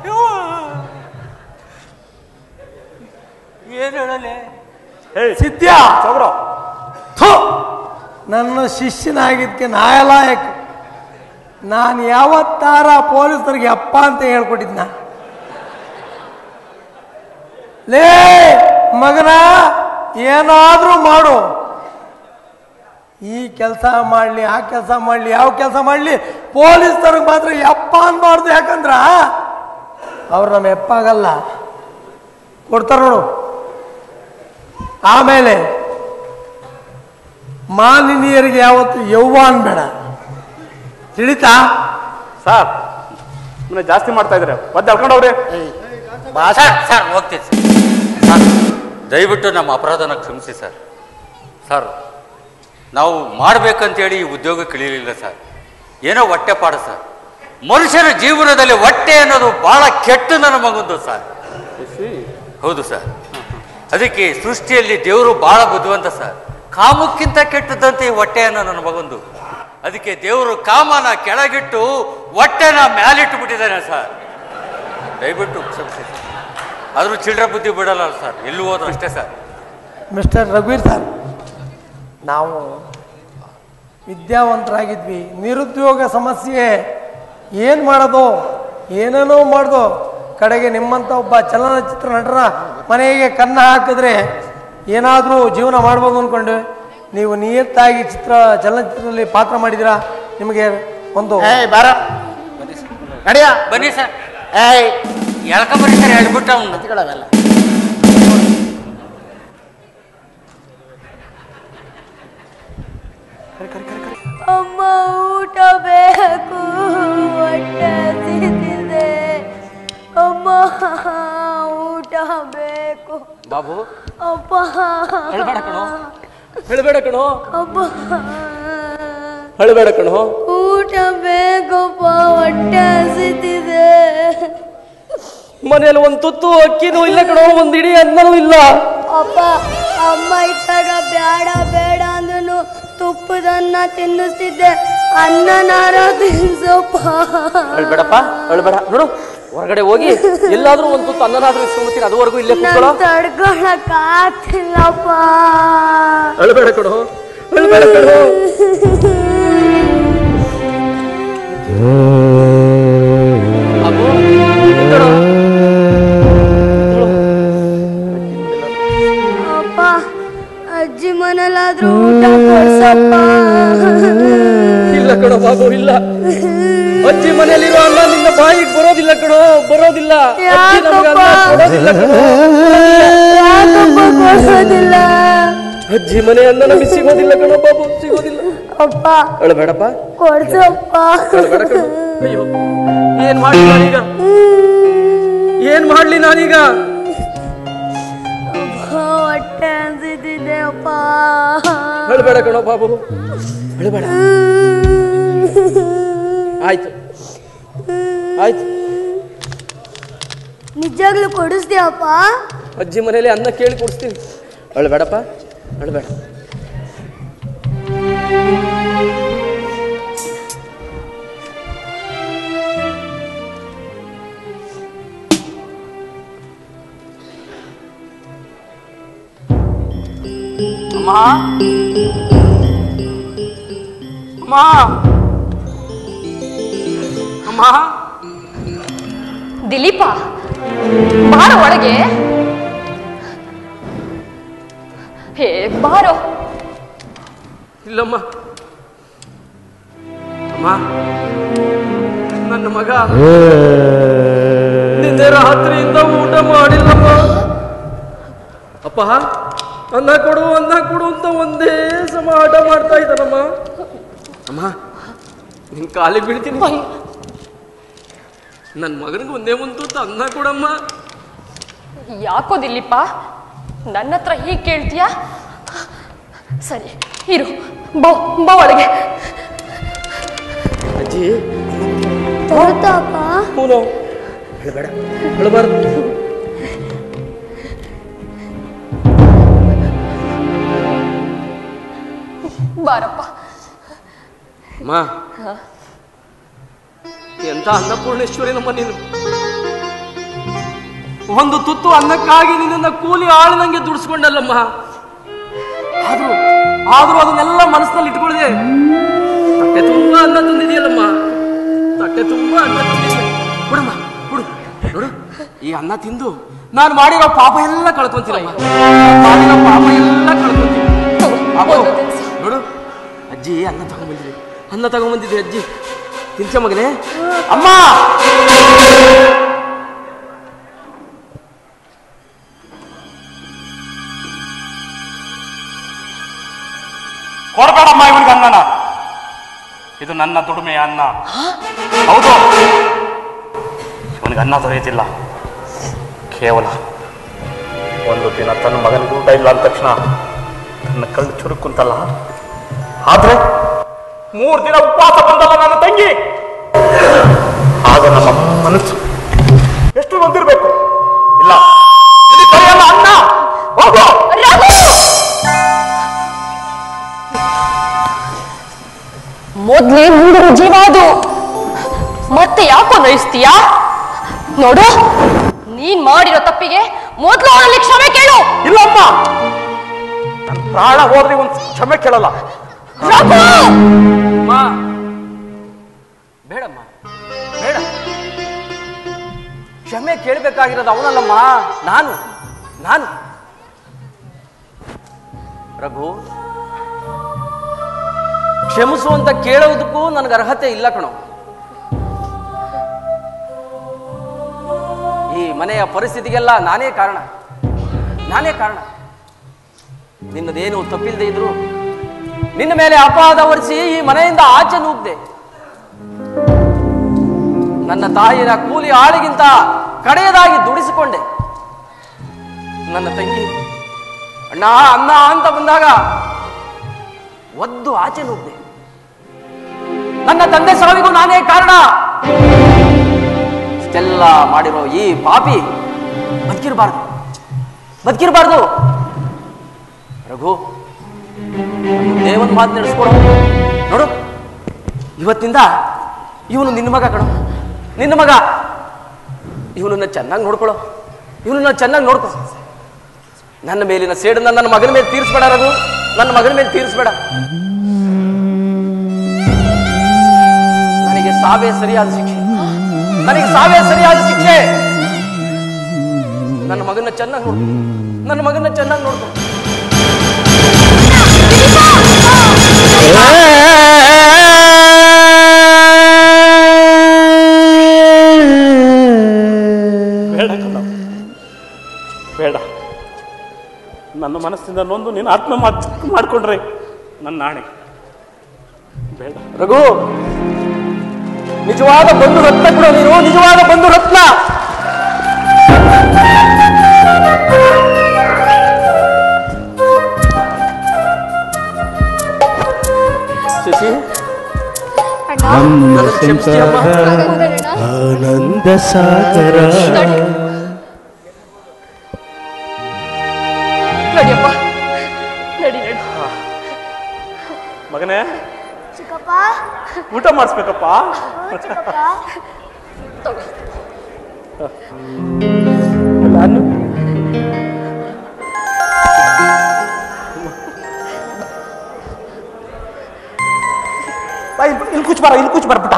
ಏನು ಹೇಳಲೆ ಸಿದ್ಧ ಥು! ನನ್ನ ಶಿಷ್ಯನಾಗಿದ್ದಕ್ಕೆ ನಾಯಲಾಯಕ ನಾನು ಯಾವತ್ತಾರ ಪೊಲೀಸರಿಗೆ ಅಪ್ಪ ಅಂತ ಹೇಳ್ಕೊಟ್ಟಿದ್ನ ಲೇ ಮಗನ ಏನಾದ್ರೂ ಮಾಡು ಈ ಕೆಲಸ ಮಾಡಲಿ ಆ ಕೆಲಸ ಮಾಡಲಿ ಯಾವ ಕೆಲಸ ಮಾಡಲಿ ಪೊಲೀಸರಿಗೆ ಮಾತ್ರ ಯಪ್ಪ ಅನ್ಬಾರ್ದು ಯಾಕಂದ್ರ ಅವ್ರು ನಮ್ಮ ಎಪ್ಪಾಗಲ್ಲ ಕೊಡ್ತಾರ ನೋಡು ಆಮೇಲೆ ಮಾಲಿನ್ಯರಿಗೆ ಯಾವತ್ತು ಯವ್ವ ಅನ್ಬೇಡ ತಿಳಿತಾ ಸರ್ ಸುಮ್ಮನೆ ಜಾಸ್ತಿ ಮಾಡ್ತಾ ಇದ್ದಾರೆ ಒದ್ದು ಎಳ್ಕೊಂಡವ್ರೆ ಸರ್ ಸರ್ ಹೋಗ್ತೀನಿ ಸರ್ ಸರ್ ದಯವಿಟ್ಟು ನಮ್ಮ ಅಪರಾಧನ ಕ್ಷಮಿಸಿ ಸರ್ ಸರ್ ನಾವು ಮಾಡ್ಬೇಕಂತೇಳಿ ಈ ಉದ್ಯೋಗ ಕಳೀಲಿಲ್ಲ ಸರ್ ಏನೋ ಹೊಟ್ಟೆಪಾಡು ಸರ್ ಮನುಷ್ಯನ ಜೀವನದಲ್ಲಿ ಹೊಟ್ಟೆ ಅನ್ನೋದು ಬಹಳ ಕೆಟ್ಟ ನನ್ನ ಮಗಂದು ಸರ್ ಹೌದು ಸರ್ ಅದಕ್ಕೆ ಸೃಷ್ಟಿಯಲ್ಲಿ ದೇವರು ಬಹಳ ಬುದ್ಧಿವಂತ ಸರ್ ಕಾಮಕ್ಕಿಂತ ಕೆಟ್ಟದಂತೆ ಈ ಹೊಟ್ಟೆ ಅನ್ನೋ ನನ್ನ ಮಗಂದು ಅದಕ್ಕೆ ದೇವರು ಕಾಮನ ಕೆಳಗಿಟ್ಟು ಹೊಟ್ಟೆನ ಮ್ಯಾಲಿಟ್ಟು ಬಿಟ್ಟಿದ್ದಾನೆ ಸರ್ ದಯವಿಟ್ಟು ಕ್ಷಮಿಸಿ ಸರ್ ಆದರೂ ಚಿಲ್ಡ್ರ ಬುದ್ಧಿ ಬಿಡಲ್ಲ ಸರ್ ಎಲ್ಲೂ ಹೋದ್ರು ಅಷ್ಟೇ ಸರ್ ಮಿಸ್ಟರ್ ರಘುವೀರ್ ಸರ್ ನಾವು ವಿದ್ಯಾವಂತರಾಗಿದ್ವಿ ನಿರುದ್ಯೋಗ ಸಮಸ್ಯೆ ಏನು ಮಾಡೋದು ಏನೇನೋ ಮಾಡ್ದು ಕಡೆಗೆ ನಿಮ್ಮಂಥ ಒಬ್ಬ ಚಲನಚಿತ್ರ ನಟರ ಮನೆಗೆ ಕನ್ನ ಹಾಕಿದ್ರೆ ಏನಾದರೂ ಜೀವನ ಮಾಡ್ಬೋದು ಅಂದ್ಕೊಂಡು ನೀವು ನಿಯತ್ತಾಗಿ ಚಿತ್ರ ಚಲನಚಿತ್ರದಲ್ಲಿ ಪಾತ್ರ ಮಾಡಿದಿರಾ ನಿಮಗೆ ಒಂದು ಏಯ್ ಬಾರ ನಡಿಯ ಬನ್ನಿ ಸರ್ ಏಯ್ ಎಳ್ಕೊಂಬರ್ರಿ ಸರ್ ಹೇಳ್ಬಿಟ್ಟು ಅವ್ನು ಅವೆಲ್ಲ ಅಮ್ಮ ಊಟ ಬೇಕು ಹೊಟ್ಟೆ ಹಸಿತಿದೆ ಅಮ್ಮ ಊಟ ಬೇಕು ಬಾಬು ಅಪ್ಪ ಹೇಳ್ಬೇಡ ಕಣೋ ಹೇಳ್ಬೇಡ ಕಣೋ ಅಪ್ಪ ಹೇಳ್ಬೇಡ ಕಣೋ ಊಟ ಬೇಕಪ್ಪ ಹೊಟ್ಟೆ ಹಸಿತಿದೆ ಮನೇಲಿ ಒಂದ್ ತುತ್ತು ಅಕ್ಕಿನೂ ಇಲ್ಲ ಕಣೋ ಒಂದ್ ಇಡೀ ಅನ್ನನೂ ಇಲ್ಲ ಅಪ್ಪ ಅಮ್ಮ ಇದ್ದಾಗ ಬೇಡ ಬೇಡ ಅಂದನು ತುಪ್ಪದನ್ನ ತಿನ್ನಿಸ್ತಿದ್ದೆ ಅನ್ನನಾರ ತಿನ್ಸಪ್ಪ ಹೇಳ್ಬೇಡಪ್ಪ ಹೇಳ್ಬೇಡ ನೋಡು ಹೊರಗಡೆ ಹೋಗಿ ಎಲ್ಲಾದ್ರೂ ಒಂದ್ ತುತ್ತು ಅನ್ನನಾದ್ರೂ ಇಸ್ಕೊಂಡ್ಬಿಡ್ತೀನಿ ಅದುವರೆಗೂ ಇಲ್ಲೇ ಕೂತ್ಕೊಳ್ಳೋ ನಾನ್ ತಡ್ಕೊಳಕ್ ಆಗ್ತಿಲ್ಲಪ್ಪ ಹೇಳ್ಬೇಡ ಕಣೋ ಹೇಳ್ಬೇಡ ಕಣೋ ಬಾಬು, ಕಣೋ. ಅಪ್ಪ ಅಜ್ಜಿ ಮನೇಲಾದ್ರೂ ಊಟ ಕೊಡ್ಸಪ್ಪ ಇಲ್ಲ ಕಣೋ ಬಾಬು ಇಲ್ಲ ಅಜ್ಜಿ ಮನೆಯಲ್ಲಿರೋ ಅನ್ನ ನಿನ್ನ ಬಾಯಿಗೆ ಬರೋದಿಲ್ಲ ಕಣೋ ಬರೋದಿಲ್ಲ ಅಜ್ಜಿ ನಮ್ಗೆ ಅನ್ನ ಕೊಡೋದಿಲ್ಲ ಕಣೋ. ಯಾಕಪ್ಪ ಕೊಡ್ಸೋದಿಲ್ಲ ಅಜ್ಜಿ ಮನೆ ಅನ್ನ ನಮಗೆ ಸಿಗೋದಿಲ್ಲ ಕಣೋ ಬಾಬು ಸಿಗೋದಿಲ್ಲ ಅಪ್ಪ ಅಳ್ಬೇಡಪ್ಪ ಕೊಡ್ಸಪ್ಪ ಅಳ್ಬೇಡ ಕಣೋ ಅಯ್ಯೋ ಏನ್ ಮಾಡ್ಲಿ ನಾನೀಗ ಏನ್ ಮಾಡ್ಲಿ ನಾನೀಗ ಅಪ್ಪ, ಹೊಟ್ಟೆ ಹಸಿತಿದೆ ಅಪ್ಪ ಹೇಳ್ಬೇಡ ಕಣೋ ಬಾಬು ಹೇಳ್ಬೇಡ ಆಯ್ತು ಆಯ್ತು ನಿಜಾಗ್ಲೂ ಕೊಡಿಸ್ತೀಯಪ್ಪ ಅಜ್ಜಿ ಮನೇಲಿ ಅನ್ನ ಕೇಳಿ ಕೊಡಿಸ್ತೀನಿ ಅಳ್ಬೇಡಪ್ಪ ಅಳ್ಬೇಡ ಅಮ್ಮ ಅಮ್ಮ ಅಮ್ಮ ದಿಲೀಪ ಬಾರ ಒಳಗೆ ಹೇ ಬಾರೋ ಇಲ್ಲಮ್ಮ ಅಮ್ಮ ನನ್ನ ಮಗ ನಿನ್ನೆ ರಾತ್ರಿಯಿಂದ ಊಟ ಮಾಡಿಲ್ಲಮ್ಮ ಅಪ್ಪ ಅನ್ನ ಕೊಡು ಅನ್ನ ಕೊಡು ಅಂತ ಒಂದೇ ಸಮ ಆಟ ಮಾಡ್ತಾ ಇದ್ದಾನಮ್ಮ ಅಮ್ಮ ನಿನ್ ಕಾಲಿಗೆ ಬೀಳ್ತೀನಿ ನನ್ನ ಮಗನಿಗೆ ಒಂದೇ ಒಂದು ತುತ್ತು ಅನ್ನ ಕೊಡಮ್ಮ ಯಾಕೋ ದಿಲೀಪ ನನ್ನ ಹತ್ರ ಹೀಗೆ ಕೇಳ್ತೀಯಾ ಸರಿ ಇರು ಬಾ ಬಾ ಒಳಗೆ ಅಜ್ಜಿ ತೋರ್ತಪ್ಪ ಹೂನು ಹೇಳ್ಬೇಡ ಹೇಳಬಾರ್ದು ಬಾರಪ್ಪ ಅಮ್ಮ ಎಂತ ಅನ್ನಪೂರ್ಣೇಶ್ವರಿ ನಮ್ಮ ನೀನು ಒಂದು ತುತ್ತು ಅನ್ನಕ್ಕಾಗಿ ನಿನ್ನ ಕೂಲಿ ಆಳಿನಂಗೆ ದುಡಿಸ್ಕೊಂಡಲ್ಲಮ್ಮ ಆದ್ರೂ ಆದ್ರೂ ಅದನ್ನೆಲ್ಲ ಮನಸ್ಸಿನಲ್ಲಿ ಇಟ್ಕೊಳ್ಳದೆ ತಟ್ಟೆ ತುಂಬಾ ಅನ್ನ ತಂದಿದೆಯಲ್ಲಮ್ಮ ತಟ್ಟೆ ತುಂಬಾ ಅನ್ನ ತಂದಿದೆಯ ಕೊಡಮ್ಮ ಕೊಡು ನೋಡು ಈ ಅನ್ನ ತಿಂದು ನಾನು ಮಾಡಿರೋ ಪಾಪ ಎಲ್ಲ ಕಳ್ಕೊಂತೀನಮ್ಮ ಮಾಡಿರೋ ಪಾಪ ಎಲ್ಲ ಕಳ್ಕೊಂತೀನಿ ಅಪ್ಪು, ನೋಡು ಅಜ್ಜಿ ಅನ್ನ ತಗೊಂಡ್ಬಂದಿದೆ ಅನ್ನ ತಗೊಂಡ್ಬಂದಿದೆ ಅಜ್ಜಿ ತಿನ್ಸ ಮಗನೇ ಅಮ್ಮ ಕೊಡಬೇಡಮ್ಮ ಇವನಿಗೆ ಅನ್ನನ ಇದು ನನ್ನ ದುಡಿಮೆಯ ಅನ್ನ ಹೌದು ಇವನಿಗೆ ಅನ್ನ ದೊರೆಯುತ್ತಿಲ್ಲ ಕೇವಲ ಒಂದು ದಿನ ತನ್ನ ಮಗನಿಗೆ ಊಟ ಇಲ್ಲ ಅಂದ ತಕ್ಷಣ ತನ್ನ ಕళ్ళు ಚುರುಕುಂತಲ್ಲ ಆದ್ರೆ ಮೂರು ದಿನ ಉಪವಾಸ ಬಂದಲ್ಲ ನನ್ನ ತಂಗಿ ಆಗ ನಮ್ಮ ಮನಸ್ಸು ಎಷ್ಟು ನೊಂದಿರ್ಬೇಕು ಇಲ್ಲ ಇದು ಕೈಯಲ್ಲ ಅನ್ನ ಹೋಗು ಮೊದ್ಲೇ ಮುಂದಿರೋ ಜೀವ ಅದು ಮತ್ತೆ ಯಾಕೋ ನಯಿಸ್ತೀಯಾ ನೋಡು ನೀನ್ ಮಾಡಿರೋ ತಪ್ಪಿಗೆ ಮೊದ್ಲು ಅವನಲ್ಲಿ ಕ್ಷಮೆ ಕೇಳು ಇಲ್ಲಮ್ಮ ನನ್ನ ಪ್ರಾಣ ಹೋದ್ರೆ ಒಂದು ಕ್ಷಮೆ ಕೇಳಲ್ಲ ರಘು ಅಮ್ಮ ಬೇಡಮ್ಮ ಕ್ಷಮೆ ಕೇಳಬೇಕಾಗಿರೋದು ಅವನಲ್ಲಮ್ಮ ನಾನು ನಾನು ರಘು ಕ್ಷಮಿಸು ಅಂತ ಕೇಳೋದಕ್ಕೂ ನನಗೆ ಅರ್ಹತೆ ಇಲ್ಲ ಕಣೋ ಈ ಮನೆಯ ಪರಿಸ್ಥಿತಿಗೆಲ್ಲ ನಾನೇ ಕಾರಣ ನಾನೇ ಕಾರಣ ನಿನ್ನದೇನು ತಪ್ಪಿಲ್ಲದೆ ಇದ್ರು ನಿನ್ನ ಮೇಲೆ ಅಪವಾದ ಹೊರಿಸಿ ಈ ಮನೆಯಿಂದ ಆಚೆ ನೂಗ್ದೆ ನನ್ನ ತಾಯಿನ ಕೂಲಿ ಆಳಿಗಿಂತ ಕಡೆಯದಾಗಿ ದುಡಿಸಿಕೊಂಡೆ ನನ್ನ ತಂಗಿ ಅಣ್ಣ ಅನ್ನ ಅಂತ ಬಂದಾಗ ಒದ್ದು ಆಚೆ ನೂಗ್ದೆ ನನ್ನ ತಂದೆ ಸಾವಿಗೂ ನಾನೇ ಕಾರಣ ಇಷ್ಟೆಲ್ಲ ಮಾಡಿರೋ ಈ ಪಾಪಿ ಬದುಕಿರಬಾರ್ದು ಬದುಕಿರಬಾರ್ದು ರಘು ದೇವನ್ ಮಾತು ನಡೆಸ್ಕೊಡು ನೋಡು ಇವತ್ತಿಂದ ಇವನು ನಿನ್ನ ಮಗ ಕಣೋ ನಿನ್ನ ಮಗ ಇವನನ್ನ ಚೆನ್ನಾಗಿ ನೋಡ್ಕೊಳ್ಳೋ ಇವನನ್ನ ಚೆನ್ನಾಗಿ ನೋಡ್ಕೊ ನನ್ನ ಮೇಲಿನ ಸೇಡನ್ನ ನನ್ನ ಮಗನ ಮೇಲೆ ತೀರಿಸ್ಬೇಡ ರಘು ನನ್ನ ಮಗನ ಮೇಲೆ ತೀರಿಸ್ಬೇಡ ನನಗೆ ಸಾವೇ ಸರಿಯಾದ ಶಿಕ್ಷೆ ನನಗೆ ಸಾವೇ ಸರಿಯಾದ ಶಿಕ್ಷೆ ನನ್ನ ಮಗನ ಚೆನ್ನಾಗಿ ನೋಡ್ಕೊ ನನ್ನ ಮಗನ ಚೆನ್ನಾಗಿ ನೋಡ್ಕೊ ಬೇಡ ಕಣ ಬೇಡ ನನ್ನ ಮನಸ್ಸಿಂದ ನೊಂದು ನೀನು ಆತ್ಮ ಮಾಡಿಕೊಂಡ್ರೆ ನನ್ನ ನಾಣೆ ಬೇಡ ರಘು ನಿಜವಾದ ಬಂಧು ರತ್ನ ಕೂಡ ನೀನು ನಿಜವಾದ ಬಂಧು ರತ್ನ ಶಶಿ ನಮ್ಮ ಸಂಸಾರ ಆನಂದ ಸಾಗರ ನಡಿಯಪ್ಪ ನಡಿ ನಡಿ ಮಗನೇ ಚಿಕ್ಕಪ್ಪ ಊಟ ಮಾಡಿಸ್ಬೇಕಪ್ಪ ಚಿಕ್ಕಪ್ಪ ನಾನು ಬಾ, ಇಲ್ಲಿ ಇಲ್ಲಿ ಕೂಚ್ ಬಾರ ಇಲ್ಲಿ ಕೂಚ್ ಬರ್ಬಿಟ್ಟ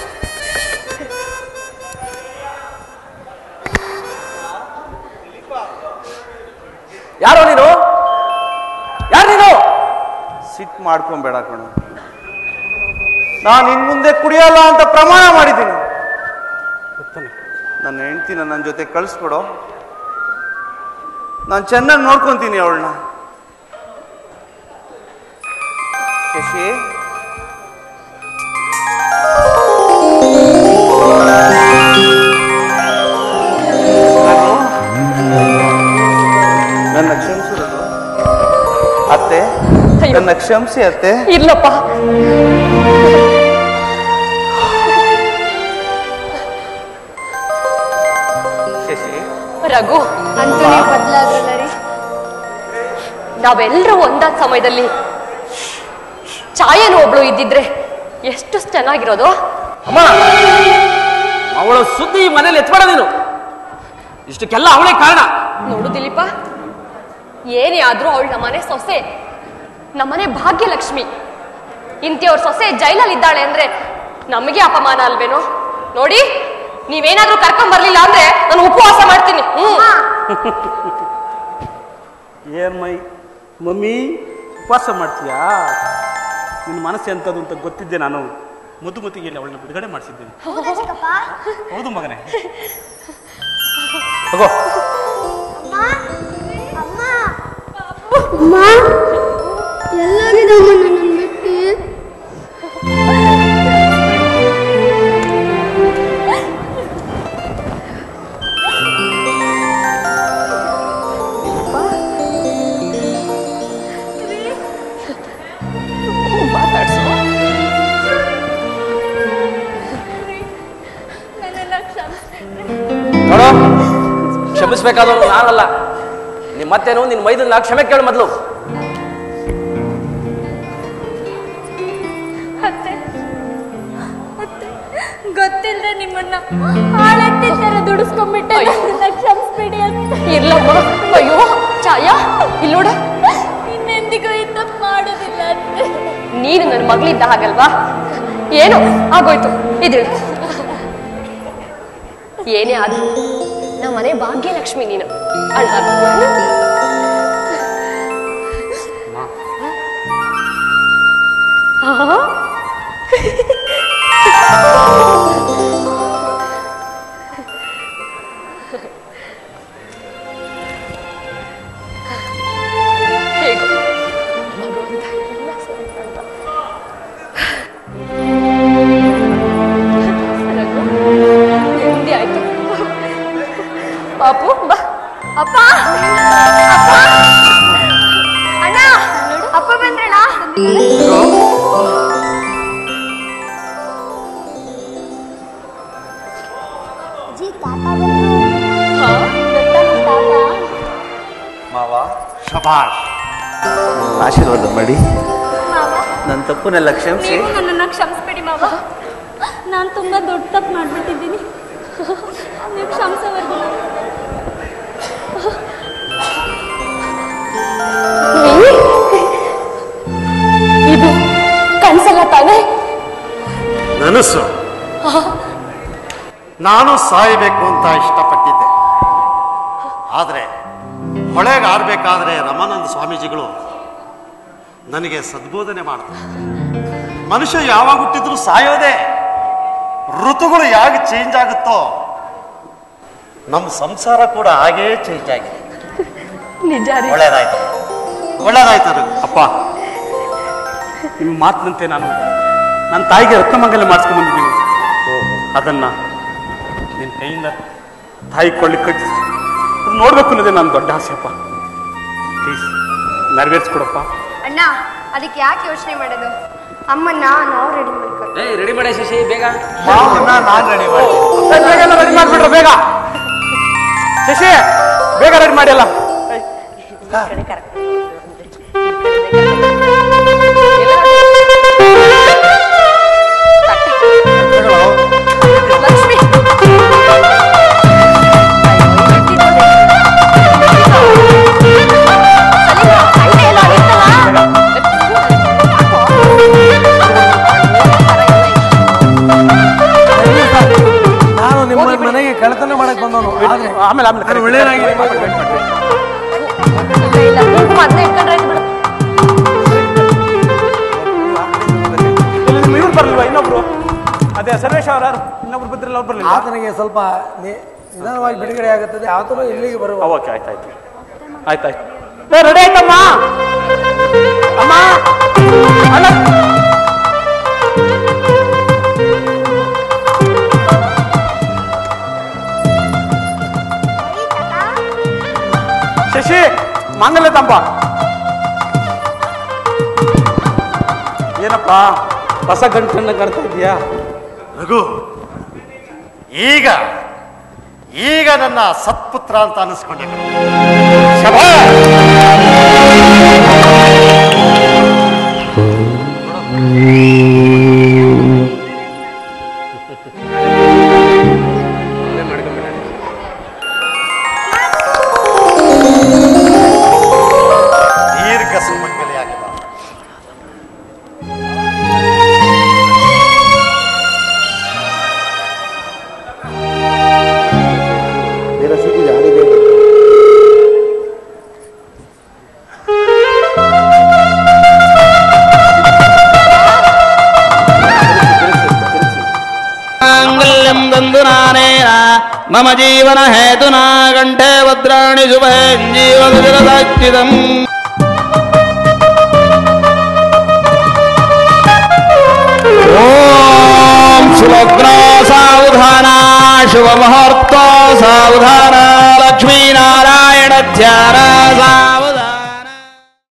ಯಾರೋ ನೀನು ಯಾರು ನೀನು ಸಿಟ್ ಮಾಡ್ಕೊಂಬೇಡ ಕಣ ನಾನು ಇನ್ ಮುಂದೆ ಕುಡಿಯಲ್ಲ ಅಂತ ಪ್ರಮಾಣ ಮಾಡಿದ್ದೀನಿ ನನ್ನ ಹೆಂಡ್ತಿನ ನನ್ನ ಜೊತೆ ಕಳಿಸ್ಕೊಡೋ ನಾನು ಚೆನ್ನಾಗಿ ನೋಡ್ಕೊಂತೀನಿ ಅವಳನ್ನ ಶಶಿ ನನ್ನ ಕ್ಷಮಿಸಿರೋದು ಅತ್ತೆ ನನ್ನ ಕ್ಷಮಿಸಿ ಅತ್ತೆ ಇರ್ಲಪ್ಪ ಶಶಿ ರಘು ಅಂತೂ ನೀವು ಬದಲಾಗಲ್ಲ ರೀ ನಾವೆಲ್ಲರೂ ಒಂದಾದ ಸಮಯದಲ್ಲಿ ಛಾಯನು ಒಬ್ಳು ಇದ್ದಿದ್ರೆ ಎಷ್ಟು ಚೆನ್ನಾಗಿರೋದು ಅಮ್ಮ ಅವಳ ಸುದ್ದಿ ಈ ಮನೇಲಿ ಎತ್ಬೇಡ ನೀನು ಇಷ್ಟಕ್ಕೆಲ್ಲ ಅವಳೇ ಕಾರಣ ನೋಡು ದಿಲೀಪ ಏನೇ ಆದ್ರೂ ಅವಳು ನಮ್ಮನೆ ಸೊಸೆ ನಮ್ಮನೆ ಭಾಗ್ಯಲಕ್ಷ್ಮಿ ಇಂತಿಯವ್ರ ಸೊಸೆ ಜೈಲಲ್ಲಿ ಇದ್ದಾಳೆ ಅಂದ್ರೆ ನಮಗೆ ಅಪಮಾನ ಅಲ್ವೇನೋ ನೋಡಿ ನೀವೇನಾದ್ರೂ ಕರ್ಕೊಂಡ್ ಬರ್ಲಿಲ್ಲ ಅಂದ್ರೆ ನಾನು ಉಪವಾಸ ಮಾಡ್ತೀನಿ ಹ್ಮ್ ಏನ್ ಮೈ ಮಮ್ಮಿ ಉಪವಾಸ ಮಾಡ್ತೀಯಾ ನಿನ್ನ ಮನಸ್ಸು ಎಂಥದ್ದು ಅಂತ ಗೊತ್ತಿದ್ದೆ ನಾನು ಮುದ್ದು ಮುತ್ತಿಗೆಯಲ್ಲಿ ಅವಳನ್ನ ಬಿಡುಗಡೆ ಮಾಡಿಸಿದ್ದೇನೆ ಹೌದಾ ಚಿಕ್ಕಪ್ಪ ಹೌದು ಮಗನೇ ತಗೋ ಅಮ್ಮ ಅಮ್ಮ ಅಮ್ಮ ಎಲ್ಲಾಗಿದಮ್ಮ ನನ್ನ ಬಿಟ್ಟು ನೋಡು ಕ್ಷಮಿಸ್ಬೇಕಾದವನು ನಾನಲ್ಲ ನಿಮ್ಮ ಮತ್ತೇನು ನಿನ್ನ ಮೈದನ್ನ ಕ್ಷಮೆ ಕೇಳು ಮೊದಲು ಅತ್ತೆ ಅತ್ತೆ, ಗೊತ್ತಿಲ್ದೆ ನಿಮ್ಮನ್ನ ಹಾಳಟ್ಟಿ ತರ ದುಡಿಸ್ಕೊಂಡ್ಬಿಟ್ಟೆ ನನ್ನನ್ನ ಕ್ಷಮಿಸ್ಬಿಡಿ ಅಂತ ಇರ್ಲಮ್ಮ ಅಯ್ಯೋ ಛಾಯಾ ಇಲ್ಲಿ ನೋಡು ಇನ್ನೆಂದಿಗೂ ಈ ತಪ್ಪು ಮಾಡೋದಿಲ್ಲ ಅತ್ತೆ ನೀನು ನನ್ನ ಮಗಳಿದ್ದ ಹಾಗಲ್ವಾ ಏನು ಆಗೋಯ್ತು ಇದಿಳು ಏನೇ ಆದ್ರೂ ನಮ್ಮನೆ ಭಾಗ್ಯಲಕ್ಷ್ಮಿ ನೀನು ಅಳ್ಬಾರ್ದು ಆ? ಹೇಗೋ ಭಗವಂತ ಎಲ್ಲ ಸರಿ ಮಾಡ್ದ. ರಘು, ನೆಮ್ಮದಿ ಆಯ್ತು ಪಾಪು ಬಾ ಅಪ್ಪ ಅಪ್ಪ ಅಣ್ಣ ಅಪ್ಪ ಬಂದ್ರಣ್ಣ ಅಜ್ಜಿ ತಾತ ಬಂದ್ರು ಹಾ ಗೊತ್ತಾ ನಮ್ ತಾತ? ಮಾವ ಶಬಾಷ್ ಆಶೀರ್ವಾದ ಮಾಡಿ ನನ್ನ ತಪ್ಪನ್ನೆಲ್ಲ ಕ್ಷಮಿಸಿ ನೀವು ನನ್ನನ್ನು ಕ್ಷಮಿಸ್ಬೇಡಿ ಮಾವ ನಾನು ತುಂಬ ದೊಡ್ಡ ತಪ್ಪು ಮಾಡಿಬಿಟ್ಟಿದ್ದೀನಿ ನೀವು ಕ್ಷಮಿಸೋವರೆಗೂ ಇದು ಕನ್ಸಲ್ಲ ತಾನೇ ನನಸು ನಾನು ಸಾಯಬೇಕು ಅಂತ ಇಷ್ಟಪಟ್ಟಿದ್ದೆ ಆದರೆ ಹೊಳೆಗೆ ಆಡಬೇಕಾದ್ರೆ ರಮಾನಂದ ಸ್ವಾಮೀಜಿಗಳು ನನಗೆ ಸದ್ಬೋಧನೆ ಮಾಡ್ತಾರೆ ಮನುಷ್ಯ ಯಾವಾಗ ಹುಟ್ಟಿದ್ರು ಸಾಯೋದೇ ಋತುಗಳು ಯಾಕೆ ಚೇಂಜ್ ಆಗುತ್ತೋ ನಮ್ಮ ಸಂಸಾರ ಕೂಡ ಹಾಗೇ ಚೇಂಜ್ ಆಗಿದೆ ನಿಜ ರೀ ಒಳ್ಳೇದಾಯ್ತು ಒಳ್ಳೇದಾಯ್ತು ನನಗೆ ಅಪ್ಪ ನಿಮ್ಮ ಮಾತಿನಂತೆ ನಾನು ನನ್ನ ತಾಯಿಗೆ ರತ್ನಮಂಗಲ ಮಾಡಿಸ್ಕೊಂಡು ಬಂದಿದ್ದೀನಿ ಅದನ್ನ ನಿನ್ನ ಕೈಯಿಂದ ತಾಯಿ ಕೊಳ್ಳಿ ಕಟ್ಟಿ ನೋಡ್ಬೇಕು ಅನ್ನೋದೇ ನನ್ನ ದೊಡ್ಡ ಆಸೆ ಅಪ್ಪ ಪ್ಲೀಸ್ ನೆರವೇರಿಸ್ಕೊಡಪ್ಪ ಅಣ್ಣ ಅದಕ್ಕೆ ಯಾಕೆ ಯೋಚನೆ ಮಾಡೋದು ಅಮ್ಮನ್ನ ನಾವು ರೆಡಿ ಮಾಡ್ಕೊ ಏಯ್ ರೆಡಿ ಮಾಡಿ ಶಶಿ ಬೇಗ ಮಾವನ್ನ ನಾನ್ ರೆಡಿ ಮಾಡಿ ರೆಡಿ ಮಾಡ್ಬಿಡ್ರ ಬೇಗ ಶಶಿ ಬೇಗ ರೆಡಿ ಮಾಡಿಲ್ಲ ಲಕ್ಷ್ಮಿ ನಾನು ನಿಮ್ಮ ಮನೆಗೆ ಕಳ್ಳತನ ಮಾಡಕ್ ಬಂದವನು ಆದ್ರೆ ಆಮೇಲೆ ಆಮೇಲೆ ನಾನು ಒಳ್ಳೆಯದಾಗಿ ಮೊದ್ಲೇ ಇಟ್ಕೊಂಡ್ರೆ ಆಯ್ತು ಬಿಡು ಇವ್ರು ಬರ್ಲಿಲ್ವಾ ಇನ್ನೊಬ್ರು ಅದೇ ಸರ್ವೇಶ್ ಅವ್ರು ಯಾರು ಇನ್ನೊಬ್ರು ಬಿದ್ರಲ್ಲ ಅವ್ರು ಬರ್ಲಿಲ್ಲ ಆತನಿಗೆ ಸ್ವಲ್ಪ ನಿ- ನಿಧಾನವಾಗಿ ಬಿಡುಗಡೆ ಆಗುತ್ತದೆ ಆತನು ಇಲ್ಲಿಗೆ ಬರುವ ಓಕೆ ಆಯ್ತಾಯ್ತು ಆಯ್ತಾಯ್ತು ಏ ರೆಡಿ ಆಯ್ತಮ್ಮ ಅಮ್ಮ ಅಣ್ಣ ಶಶಿ ಮಾಂಗಲ್ಯ ತಂಬ ಏನಪ್ಪ ಹೊಸ ಗಂಟನ್ನ ಕಟ್ತಾ ಇದೀಯಾ ರಘು ಈಗ ಈಗ ನನ್ನ ಸತ್ಪುತ್ರ ಅಂತ ಅನಿಸ್ಕೊಂಡೆ ಕಣೋ. ದೀರ್ಘ ಸುಮಂಗಲಿಯಾಗಿ ಬಾ माङ्गल्यं दन्दुनानेन मम जीवन हेतुना कण्ठे भद्राणि शुभे जीवनजलदाच्युतम् ॐ शुभग्नो सावधाना शुभमुहूर्तो सावधान